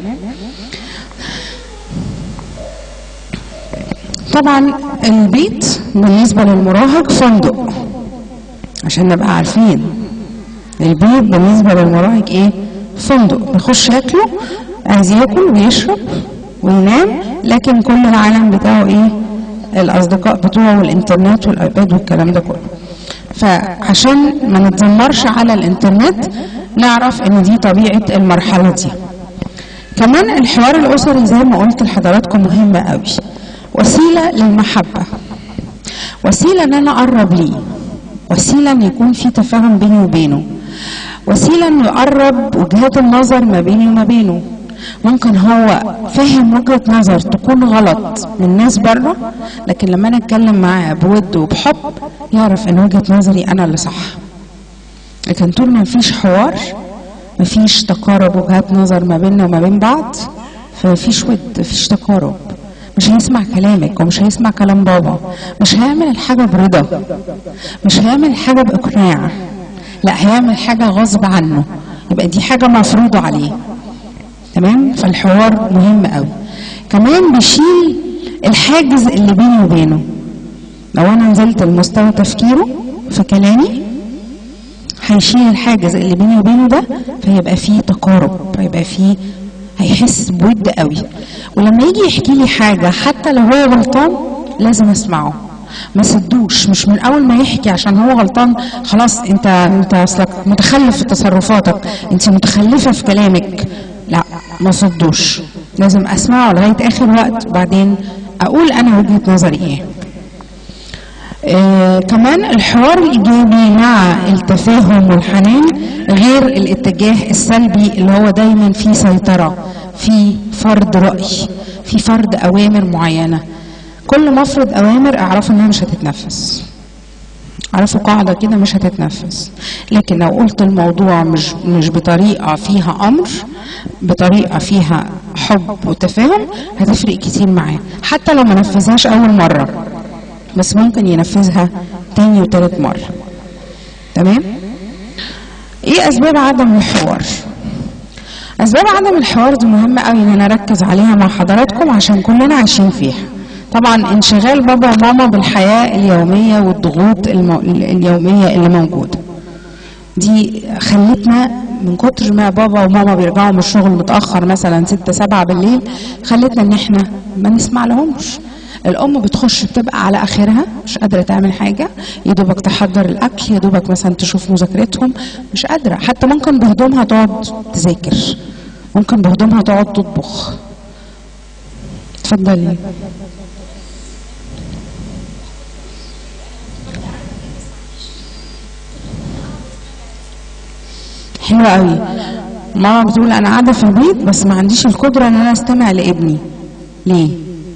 طبعا البيت بالنسبه للمراهق فندق عشان نبقى عارفين البيت بالنسبه للمراهق ايه فندق بيخش ياكله عايز ياكل ويشرب وينام لكن كل العالم بتاعه ايه الاصدقاء بتوعه والانترنت والايباد والكلام ده كله فعشان ما نتذمرش على الانترنت نعرف ان دي طبيعه المرحله دي كمان الحوار الاسري زي ما قلت لحضراتكم مهم قوي وسيله للمحبه وسيله ان انا اقرب ليه وسيله ان يكون في تفاهم بيني وبينه وسيله انه يقرب وجهات النظر ما بيني وما بينه ممكن هو فاهم وجهه نظر تكون غلط من ناس بره لكن لما انا اتكلم معاه بود وبحب يعرف ان وجهه نظري انا اللي صح لكن طول ما مفيش حوار مفيش تقارب وجهات نظر ما بيننا وما بين بعض فمفيش ود مفيش تقارب مش هيسمع كلامك ومش هيسمع كلام بابا مش هيعمل الحاجة برضا مش هيعمل حاجة بإقناع لا هيعمل حاجة غصب عنه يبقى دي حاجة مفروضة عليه تمام فالحوار مهم قوي كمان بيشيل الحاجز اللي بيني وبينه لو انا نزلت لمستوى تفكيره في كلامي هيشيل الحاجز اللي بيني وبينه ده فيبقى فيه تقارب هيبقى فيه هيحس بود قوي ولما يجي يحكي لي حاجه حتى لو هو غلطان لازم اسمعه ما صدوش مش من اول ما يحكي عشان هو غلطان خلاص انت انت اصلك متخلف في تصرفاتك انت متخلفه في كلامك لا ما صدوش لازم اسمعه لغايه اخر وقت بعدين اقول انا وجهه نظري ايه آه كمان الحوار الايجابي مع التفاهم والحنان غير الاتجاه السلبي اللي هو دايما فيه سيطره في فرض راي في فرض اوامر معينه كل ما افرض اوامر اعرفوا انها مش هتتنفذ اعرفوا قاعده كده مش هتتنفذ لكن لو قلت الموضوع مش مش بطريقه فيها امر بطريقه فيها حب وتفاهم هتفرق كتير معاه حتى لو ما نفذهاش اول مره بس ممكن ينفذها تاني وتالت مرة تمام ايه اسباب عدم الحوار اسباب عدم الحوار دي مهمة قوي ان انا اركز عليها مع حضراتكم عشان كلنا عايشين فيها طبعا انشغال بابا وماما بالحياة اليومية والضغوط المو... اليومية اللي موجودة دي خلتنا من كتر ما بابا وماما بيرجعوا من الشغل متأخر مثلا ستة سبعة بالليل خلتنا ان احنا ما نسمع لهمش الام بتخش بتبقى على اخرها مش قادره تعمل حاجه يا دوبك تحضر الاكل يا دوبك مثلا تشوف مذاكرتهم مش قادره حتى ممكن بهدومها تقعد تذاكر ممكن بهدومها تقعد تطبخ اتفضلي حلوة قوي ماما بتقول انا قاعده في البيت بس ما عنديش القدره ان انا استمع لابني ليه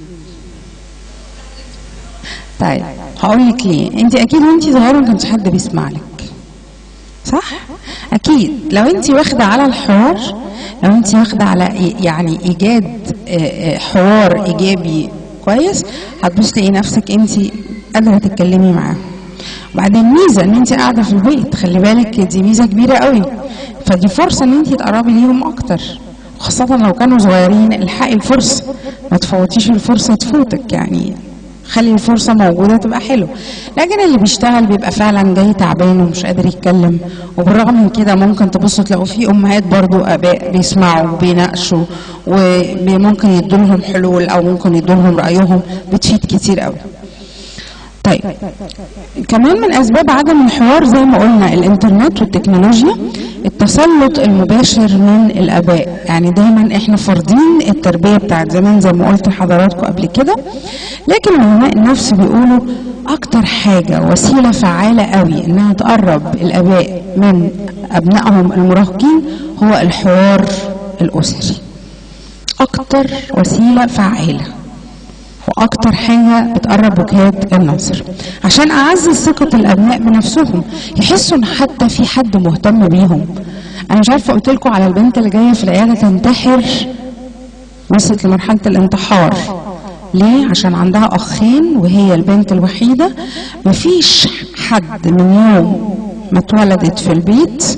طيب هقول لك ليه انت اكيد وانت صغيره ما كانش حد بيسمع لك صح اكيد لو انت واخده على الحوار لو انت واخده على يعني ايجاد حوار ايجابي كويس هتبص تلاقي نفسك انت قادره تتكلمي معاه وبعدين ميزه ان انت قاعده في البيت خلي بالك دي ميزه كبيره قوي فدي فرصه ان انت تقربي ليهم اكتر خاصة لو كانوا صغيرين الحقي الفرصة ما تفوتيش الفرصة تفوتك يعني خلي الفرصة موجودة تبقى حلو لكن اللي بيشتغل بيبقى فعلا جاي تعبان ومش قادر يتكلم وبالرغم من كده ممكن تبصوا تلاقوا في أمهات برضو آباء بيسمعوا وبيناقشوا وممكن يدولهم حلول أو ممكن يدولهم رأيهم بتفيد كتير قوي طيب كمان من اسباب عدم الحوار زي ما قلنا الانترنت والتكنولوجيا التسلط المباشر من الاباء يعني دايما احنا فارضين التربيه بتاعت زمان زي ما قلت لحضراتكم قبل كده لكن علماء النفس بيقولوا اكتر حاجه وسيله فعاله قوي انها تقرب الاباء من ابنائهم المراهقين هو الحوار الاسري اكتر وسيله فعاله واكتر حاجه بتقرب وجهات النظر عشان اعزز ثقه الابناء بنفسهم يحسوا ان حتى في حد مهتم بيهم انا مش عارفه قلت لكم على البنت اللي جايه في العياده تنتحر وصلت لمرحله الانتحار ليه عشان عندها اخين وهي البنت الوحيده مفيش حد من يوم ما اتولدت في البيت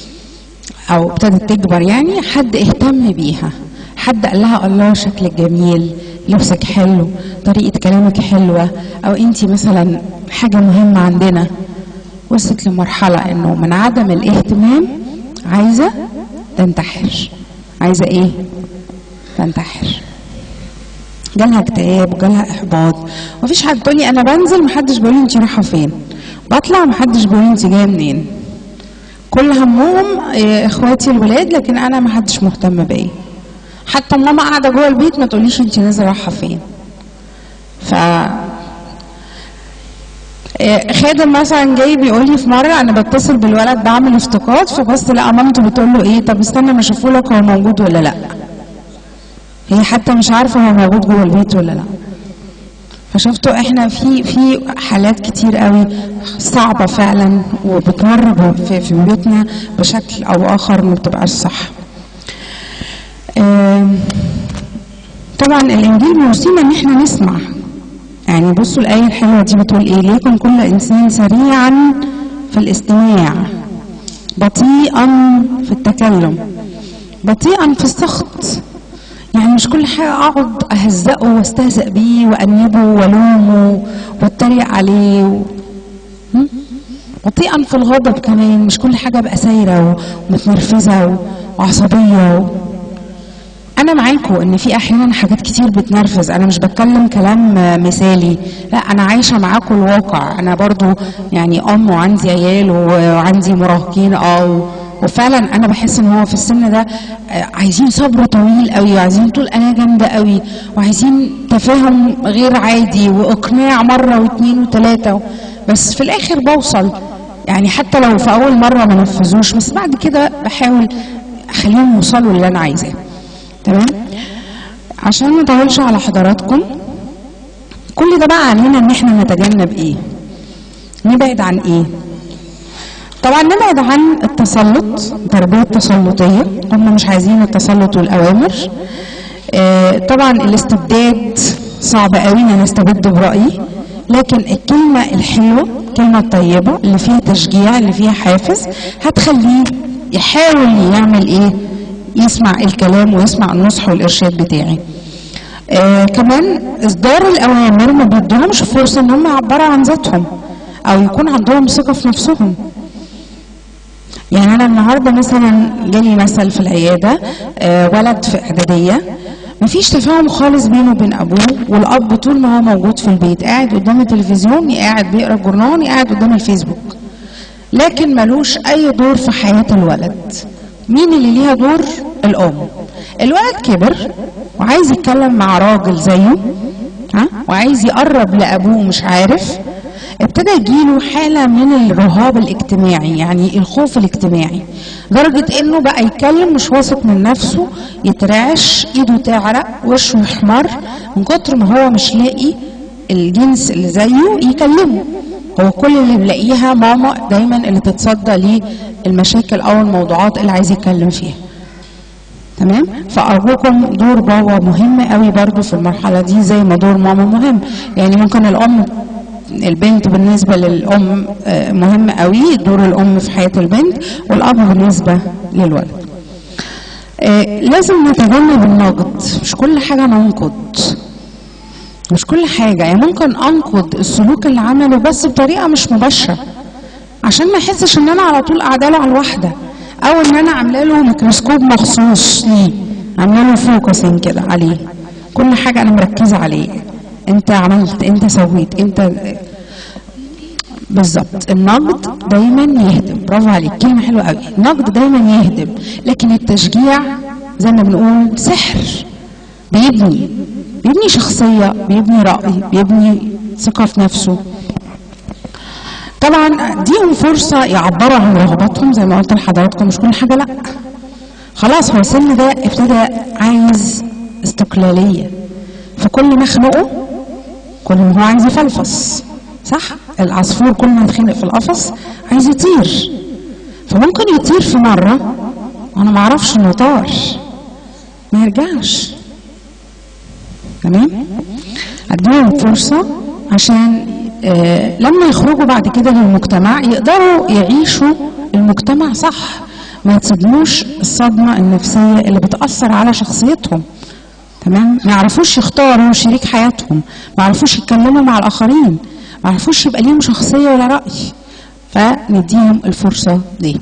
او ابتدت تكبر يعني حد اهتم بيها حد قال لها الله شكلك جميل لبسك حلو طريقة كلامك حلوة أو أنت مثلا حاجة مهمة عندنا وصلت لمرحلة إنه من عدم الاهتمام عايزة تنتحر عايزة إيه؟ تنتحر جالها اكتئاب وجالها إحباط مفيش حد تقول لي أنا بنزل محدش بيقول لي أنت رايحة فين بطلع محدش بيقول لي أنت جاية منين كل همهم إخواتي الولاد لكن أنا محدش مهتم بيا حتى ماما قاعده جوه البيت ما تقوليش انت نازله رايحه فين ف خادم مثلا جاي بيقول لي في مره انا بتصل بالولد بعمل افتقاد فبص لقى مامته بتقول له ايه طب استنى ما اشوفه لك هو موجود ولا لا هي حتى مش عارفه هو موجود جوه البيت ولا لا فشفتوا احنا في في حالات كتير قوي صعبه فعلا وبتمر في, في بيوتنا بشكل او اخر ما بتبقاش صح طبعا الانجيل بيوصينا ان احنا نسمع يعني بصوا الايه الحلوه دي بتقول ايه ليكن كل انسان سريعا في الاستماع بطيئا في التكلم بطيئا في السخط يعني مش كل حاجة أقعد أهزقه واستهزأ بيه وأنبه وألومه وأتريق عليه و... م? بطيئا في الغضب كمان مش كل حاجة أبقى سايرة ومتنرفزة وعصبية و... أنا معاكم إن في أحيانا حاجات كتير بتنرفز أنا مش بتكلم كلام مثالي لا أنا عايشة معاكم الواقع أنا برضو يعني أم وعندي عيال وعندي مراهقين أه وفعلا انا بحس ان هو في السن ده عايزين صبر طويل قوي وعايزين طول انا جامده قوي وعايزين تفاهم غير عادي واقناع مره واثنين وثلاثه بس في الاخر بوصل يعني حتى لو في اول مره ما نفذوش بس بعد كده بحاول اخليهم يوصلوا اللي انا عايزاه تمام عشان ما اطولش على حضراتكم كل ده بقى علينا ان احنا نتجنب ايه نبعد عن ايه طبعا نبعد عن التسلط التربية التسلطية هم مش عايزين التسلط والأوامر آه طبعا الاستبداد صعب قوي ان انا استبد برأيي لكن الكلمة الحلوة الكلمة الطيبة اللي فيها تشجيع اللي فيها حافز هتخليه يحاول يعمل ايه يسمع الكلام ويسمع النصح والإرشاد بتاعي آه كمان إصدار الأوامر ما بيديهمش فرصة إن هم يعبروا عن ذاتهم أو يكون عندهم ثقة في نفسهم يعني انا النهارده مثلا جالي مثل في العياده آه ولد في اعداديه مفيش تفاهم خالص بينه وبين ابوه والاب طول ما هو موجود في البيت قاعد قدام التلفزيون يا قاعد بيقرا الجورنال يا قاعد قدام الفيسبوك لكن ملوش اي دور في حياه الولد مين اللي ليها دور الام الولد كبر وعايز يتكلم مع راجل زيه ها وعايز يقرب لابوه مش عارف ابتدى يجيله حالة من الرهاب الاجتماعي يعني الخوف الاجتماعي لدرجة انه بقى يتكلم مش واثق من نفسه يترعش ايده تعرق وشه يحمر من كتر ما هو مش لاقي الجنس اللي زيه يكلمه هو كل اللي بيلاقيها ماما دايما اللي تتصدى للمشاكل او الموضوعات اللي عايز يتكلم فيها تمام فارجوكم دور بابا مهم قوي برضو في المرحله دي زي ما دور ماما مهم يعني ممكن الام البنت بالنسبة للأم مهم قوي دور الأم في حياة البنت والأب بالنسبة للولد لازم نتجنب النقد مش كل حاجة ننقد مش كل حاجة يعني ممكن أنقد السلوك اللي عمله بس بطريقة مش مباشرة عشان ما يحسش إن أنا على طول قاعدة له على الواحدة أو إن أنا عاملة له ميكروسكوب مخصوص ليه عاملة له فوكسين كده عليه كل حاجة أنا مركزة عليه انت عملت انت سويت انت بالظبط النقد دايما يهدم برافو عليك كلمه حلوه قوي النقد دايما يهدم لكن التشجيع زي ما بنقول سحر بيبني بيبني شخصيه بيبني راي بيبني ثقه في نفسه طبعا اديهم فرصه يعبروا عن رغباتهم زي ما قلت لحضراتكم مش كل حاجه لا خلاص هو السن ده ابتدى عايز استقلاليه فكل ما اخنقه كل ما هو عايز يفلفص صح العصفور كل ما يتخنق في القفص عايز يطير فممكن يطير في مره وانا ما اعرفش انه طار ما يرجعش تمام اديهم فرصه عشان آه لما يخرجوا بعد كده للمجتمع يقدروا يعيشوا المجتمع صح ما يتصدموش الصدمه النفسيه اللي بتاثر على شخصيتهم تمام ما يعرفوش يختاروا شريك حياتهم ما يعرفوش يتكلموا مع الاخرين ما يعرفوش يبقى ليهم شخصيه ولا راي فنديهم الفرصه دي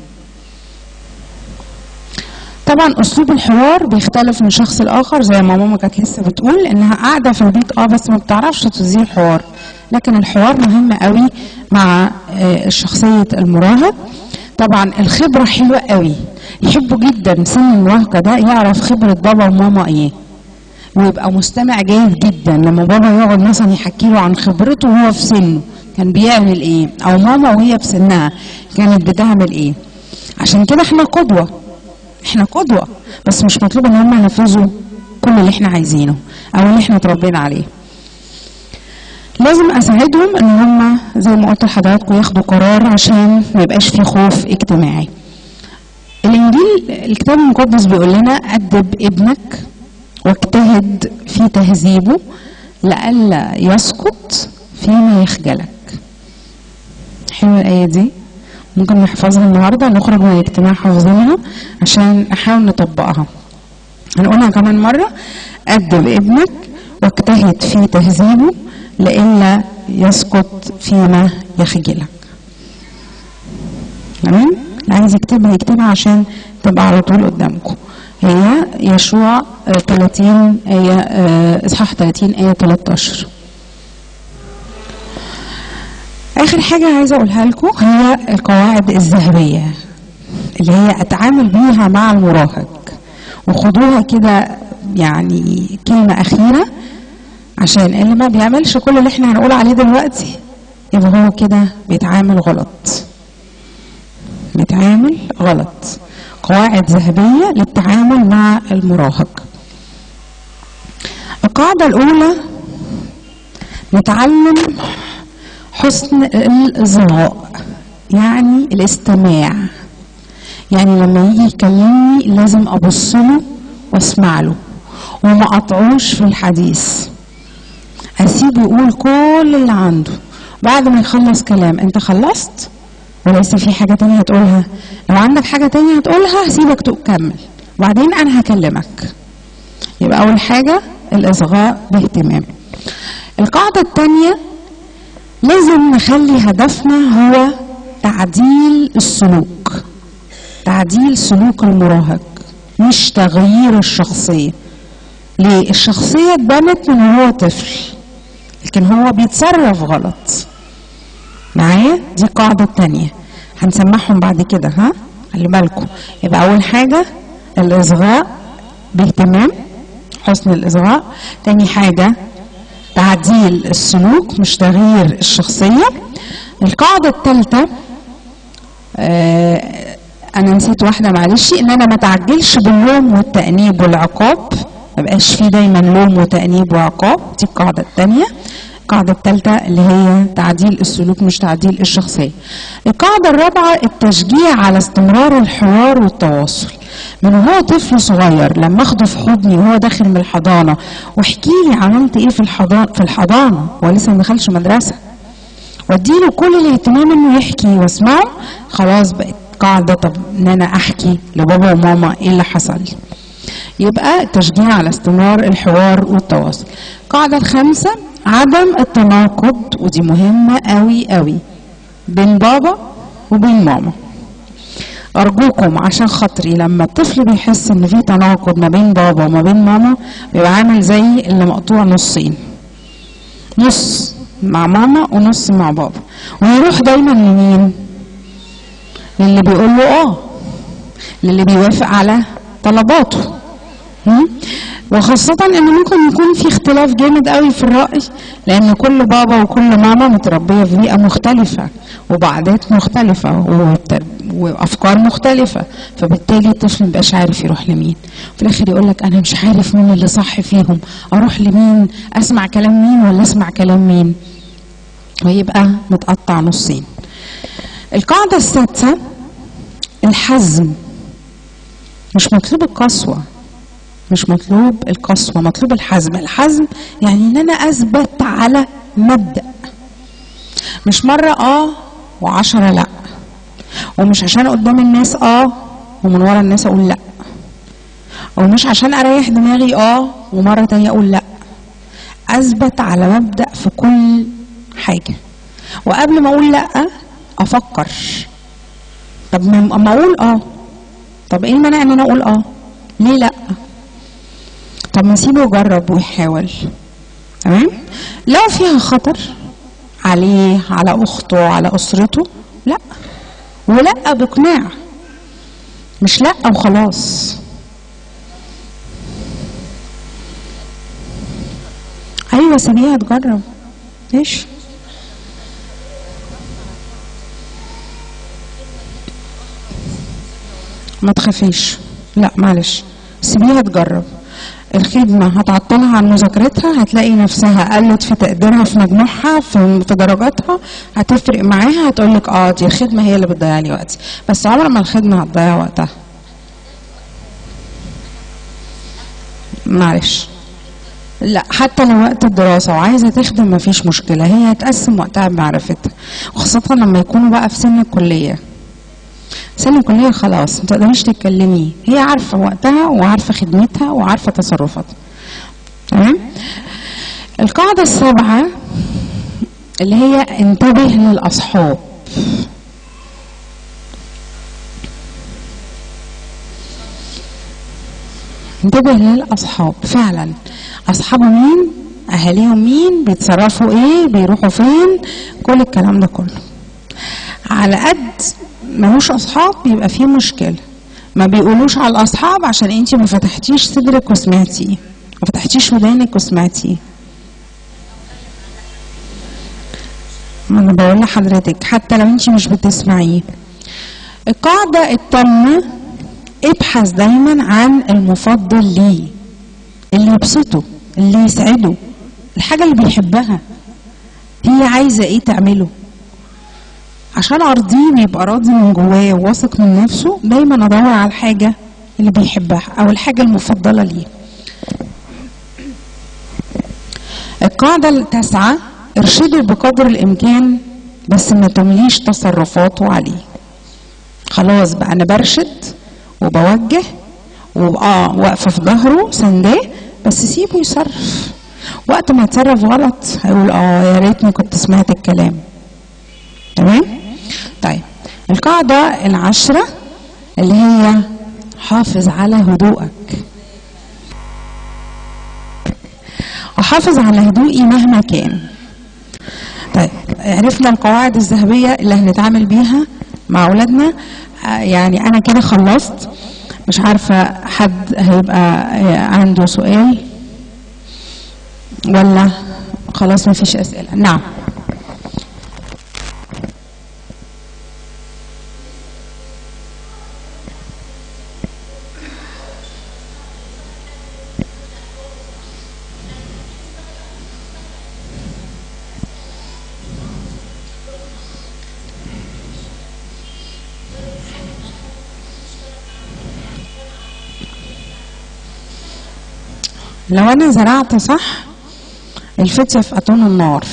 طبعا اسلوب الحوار بيختلف من شخص لاخر زي ما ماما كانت لسه بتقول انها قاعده في البيت اه بس ما بتعرفش تدير الحوار لكن الحوار مهم قوي مع شخصيه المراهق طبعا الخبره حلوه قوي يحبوا جدا سن المراهقه ده يعرف خبره بابا وماما ايه ويبقى مستمع جيد جدا لما بابا يقعد مثلا يحكي له عن خبرته وهو في سنه كان بيعمل ايه او ماما وهي في سنها كانت بتعمل ايه عشان كده احنا قدوه احنا قدوه بس مش مطلوب ان هم ينفذوا كل اللي احنا عايزينه او اللي احنا اتربينا عليه لازم اساعدهم ان هم زي ما قلت لحضراتكم ياخدوا قرار عشان ما يبقاش في خوف اجتماعي الانجيل الكتاب المقدس بيقول لنا ادب ابنك واجتهد في تهذيبه لئلا يسقط فيما يخجلك حلوه الايه دي ممكن نحفظها النهارده نخرج من الاجتماع حافظينها عشان نحاول نطبقها هنقولها كمان مرة أدب ابنك واجتهد في تهذيبه لئلا يسقط فيما يخجلك تمام اللي عايز يكتبها يكتبها عشان تبقى على طول قدامكم هي يشوع آه، 30 آية آه، إصحاح 30 آية 13 آخر حاجة عايزة أقولها لكم هي القواعد الذهبية اللي هي أتعامل بيها مع المراهق وخدوها كده يعني كلمة أخيرة عشان اللي ما بيعملش كل اللي احنا هنقول عليه دلوقتي يبقى هو كده بيتعامل غلط بيتعامل غلط قواعد ذهبية للتعامل مع المراهق القاعدة الأولى نتعلم حسن الإصغاء يعني الاستماع يعني لما يجي يكلمني لازم أبص له واسمع له وما أقطعوش في الحديث أسيبه يقول كل اللي عنده بعد ما يخلص كلام أنت خلصت ولسه في حاجة تانية هتقولها لو عندك حاجة تانية هتقولها هسيبك تكمل وبعدين أنا هكلمك يبقى أول حاجة الإصغاء باهتمام القاعدة التانية لازم نخلي هدفنا هو تعديل السلوك تعديل سلوك المراهق مش تغيير الشخصية ليه الشخصية اتبنت من وهو طفل لكن هو بيتصرف غلط معايا دي القاعدة التانية هنسمعهم بعد كده ها خلي بالكم يبقى أول حاجة الإصغاء باهتمام حسن الإصغاء تاني حاجة تعديل السلوك مش تغيير الشخصية القاعدة الثالثة آه أنا نسيت واحدة معلش إن أنا ما تعجلش باللوم والتأنيب والعقاب ما بقاش فيه دايما لوم وتأنيب وعقاب دي القاعدة الثانية القاعدة الثالثة اللي هي تعديل السلوك مش تعديل الشخصية القاعدة الرابعة التشجيع على استمرار الحوار والتواصل من وهو طفل صغير لما اخده في حضني وهو داخل من الحضانة واحكي لي عملت ايه في الحضانة في الحضانة هو لسه ما دخلش مدرسة واديله كل الاهتمام انه يحكي واسمعه خلاص بقت قاعدة طب ان انا احكي لبابا وماما ايه اللي حصل يبقى التشجيع على استمرار الحوار والتواصل القاعدة الخامسة عدم التناقض ودي مهمة قوي قوي بين بابا وبين ماما أرجوكم عشان خاطري لما الطفل بيحس إن في تناقض ما بين بابا وما بين ماما بيبقى عامل زي اللي مقطوع نصين نص مع ماما ونص مع بابا ويروح دايما لمين؟ للي بيقول له اه للي بيوافق على طلباته هم؟ وخاصة ان ممكن يكون في اختلاف جامد قوي في الرأي لان كل بابا وكل ماما متربية في بيئة مختلفة وبعادات مختلفة وتر- وافكار مختلفة فبالتالي الطفل مبقاش عارف يروح لمين في الاخر يقول لك انا مش عارف مين اللي صح فيهم اروح لمين اسمع كلام مين ولا اسمع كلام مين ويبقى متقطع نصين القاعدة السادسة الحزم مش مطلوب القسوة مش مطلوب القسوة مطلوب الحزم الحزم يعني ان انا اثبت على مبدأ مش مرة اه وعشرة لا ومش عشان قدام الناس اه ومن ورا الناس اقول لا ومش عشان اريح دماغي اه ومرة تانية اقول لا اثبت على مبدأ في كل حاجة وقبل ما اقول لا افكر طب ما اما اقول اه طب ايه المانع ان انا اقول اه ليه لا طب ما نسيبه يجرب ويحاول تمام لو فيها خطر عليه على اخته على اسرته لا ولا باقناع مش لا وخلاص ايوه سيبيها تجرب ماشي ما تخافيش لا معلش سيبيها تجرب الخدمة هتعطلها عن مذاكرتها هتلاقي نفسها قلت في تقديرها في مجموعها في, في درجاتها هتفرق معاها هتقولك اه دي الخدمة هي اللي بتضيع لي وقتي بس عمر ما الخدمة هتضيع وقتها معلش لا حتى لو وقت الدراسة وعايزة تخدم مفيش مشكلة هي هتقسم وقتها بمعرفتها وخاصة لما يكونوا بقى في سن الكلية سن الكليه خلاص ما تقدريش تتكلمي هي عارفه وقتها وعارفه خدمتها وعارفه تصرفاتها تمام القاعده السابعه اللي هي انتبه للاصحاب انتبه للاصحاب فعلا اصحابه مين اهاليهم مين بيتصرفوا ايه بيروحوا فين كل الكلام ده كله على قد ملوش اصحاب يبقى فيه مشكله ما بيقولوش على الاصحاب عشان انت ما فتحتيش صدرك وسمعتي ما فتحتيش ودانك وسمعتي ما انا بقول لحضرتك حتى لو انت مش بتسمعيه القاعده التامه ابحث دايما عن المفضل ليه اللي يبسطه اللي يسعده الحاجة اللي بيحبها هي عايزة ايه تعمله عشان ارضيه ويبقى راضي من جواه وواثق من نفسه دايما ادور على الحاجة اللي بيحبها او الحاجة المفضلة ليه القاعدة التاسعة ارشده بقدر الامكان بس ما تمليش تصرفاته عليه خلاص بقى انا برشد وبوجه واه واقفه في ظهره سنداه بس سيبه يصرف وقت ما يتصرف غلط هيقول اه يا ريتني كنت سمعت الكلام تمام طيب القاعده العشره اللي هي حافظ على هدوءك احافظ على هدوئي مهما كان طيب عرفنا القواعد الذهبيه اللي هنتعامل بيها مع اولادنا يعني انا كده خلصت مش عارفة حد هيبقى عنده سؤال ولا خلاص ما فيش أسئلة نعم لو انا زرعت صح الفتية في اتون النار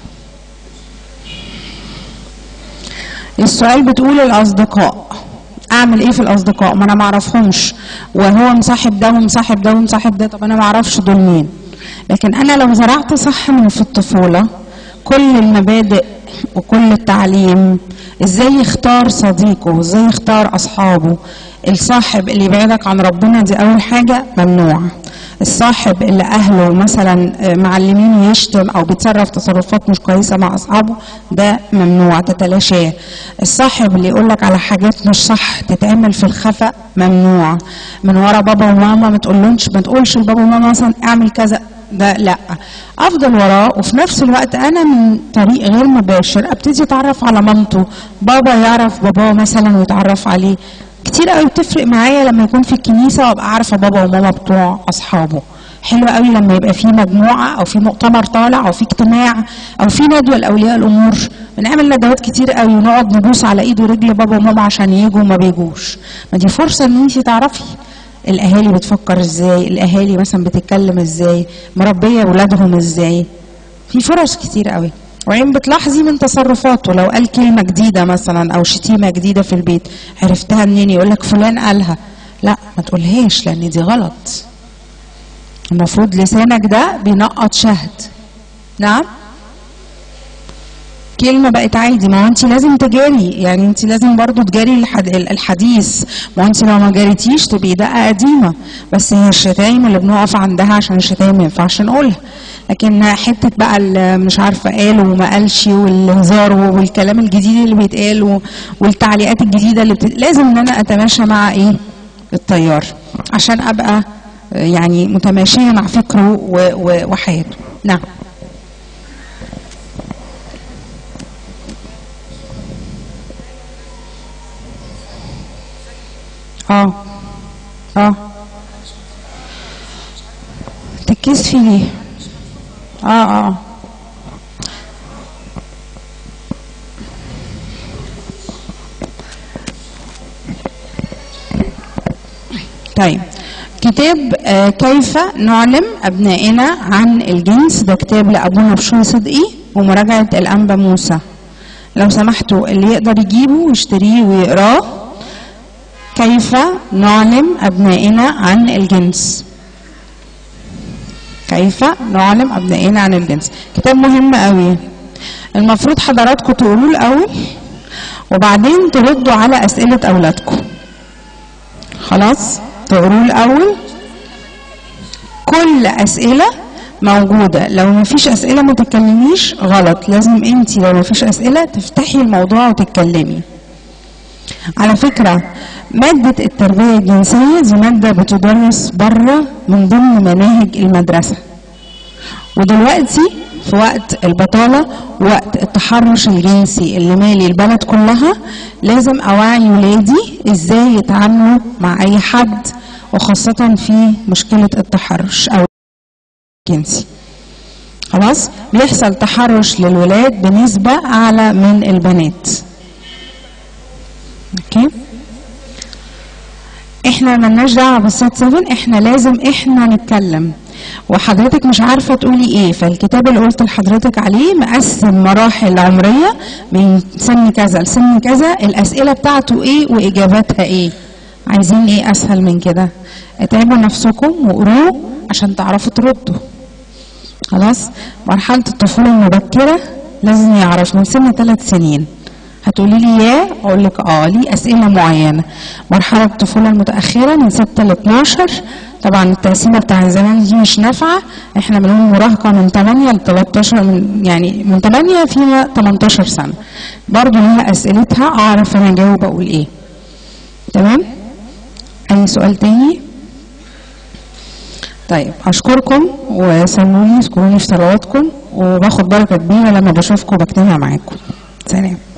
السؤال بتقول الاصدقاء اعمل ايه في الاصدقاء ما انا ما اعرفهمش وهو مصاحب ده ومصاحب ده ومصاحب ده طب انا ما اعرفش دول مين لكن انا لو زرعت صح من في الطفوله كل المبادئ وكل التعليم ازاي يختار صديقه ازاي يختار اصحابه الصاحب اللي يبعدك عن ربنا دي اول حاجه ممنوع الصاحب اللي اهله مثلا معلمينه يشتم او بيتصرف تصرفات مش كويسه مع اصحابه ده ممنوع تتلاشاه الصاحب اللي يقول لك على حاجات مش صح تتعمل في الخفا ممنوع من ورا بابا وماما ما تقولهمش ما تقولش لبابا وماما مثلا اعمل كذا ده لا افضل وراه وفي نفس الوقت انا من طريق غير مباشر ابتدي اتعرف على مامته بابا يعرف باباه مثلا ويتعرف عليه كتير قوي بتفرق معايا لما يكون في الكنيسه وابقى عارفه بابا وماما بتوع اصحابه حلو قوي لما يبقى في مجموعه او في مؤتمر طالع او في اجتماع او في ندوه لاولياء الامور بنعمل ندوات كتير قوي ونقعد ندوس على ايد ورجل بابا وماما عشان يجوا وما بيجوش ما دي فرصه ان انت تعرفي الاهالي بتفكر ازاي الاهالي مثلا بتتكلم ازاي مربيه اولادهم ازاي في فرص كتير قوي وبعدين بتلاحظي من تصرفاته لو قال كلمة جديدة مثلا أو شتيمة جديدة في البيت عرفتها منين يقول لك فلان قالها لا ما تقولهاش لأن دي غلط المفروض لسانك ده بينقط شهد نعم كلمة بقت عادي ما هو انت لازم تجاري يعني انت لازم برضو تجاري الحديث ما هو انت لو ما جاريتيش تبقي دقة قديمة بس هي الشتايم اللي بنقف عندها عشان الشتايم ما ينفعش نقولها لكن حتة بقى مش عارفة قال وما قالش والهزار والكلام الجديد اللي بيتقال والتعليقات الجديدة اللي بت... لازم ان انا اتماشى مع ايه التيار عشان ابقى يعني متماشية مع فكره و... و... وحياته نعم اه اه تكسفي ليه اه اه طيب كتاب آه كيف نعلم ابنائنا عن الجنس ده كتاب لابونا بشوي صدقي ومراجعه الانبا موسى لو سمحتوا اللي يقدر يجيبه ويشتريه ويقراه كيف نعلم أبنائنا عن الجنس كيف نعلم أبنائنا عن الجنس كتاب مهم قوي المفروض حضراتكم تقولوه الأول وبعدين تردوا على أسئلة أولادكم خلاص تقولوه الأول كل أسئلة موجودة لو مفيش أسئلة ما تتكلميش غلط لازم انت لو مفيش أسئلة تفتحي الموضوع وتتكلمي على فكرة مادة التربية الجنسية دي مادة بتدرس بره من ضمن مناهج المدرسة ودلوقتي في وقت البطالة وقت التحرش الجنسي اللي مالي البلد كلها لازم أوعي ولادي إزاي يتعاملوا مع أي حد وخاصة في مشكلة التحرش أو الجنسي خلاص بيحصل تحرش للولاد بنسبة أعلى من البنات اوكي احنا ملناش دعوه بالسات 7 احنا لازم احنا نتكلم وحضرتك مش عارفه تقولي ايه فالكتاب اللي قلت لحضرتك عليه مقسم مراحل عمريه من سن كذا لسن كذا الاسئله بتاعته ايه واجاباتها ايه عايزين ايه اسهل من كده اتعبوا نفسكم وقروه عشان تعرفوا تردوا خلاص مرحله الطفوله المبكره لازم يعرف من سن ثلاث سنين هتقولي لي يا اقول لك اه ليه اسئله معينه مرحله الطفوله المتاخره من 6 ل 12 طبعا التقسيمه بتاع زمان دي مش نافعه احنا بنقول مراهقه من 8 ل 13 من يعني من 8 فيما 18 سنه برضه ليها اسئلتها اعرف انا اجاوب اقول ايه تمام اي سؤال تاني طيب اشكركم وسلموني اذكروني في صلواتكم وباخد بركه كبيره لما بشوفكم وبجتمع معاكم سلام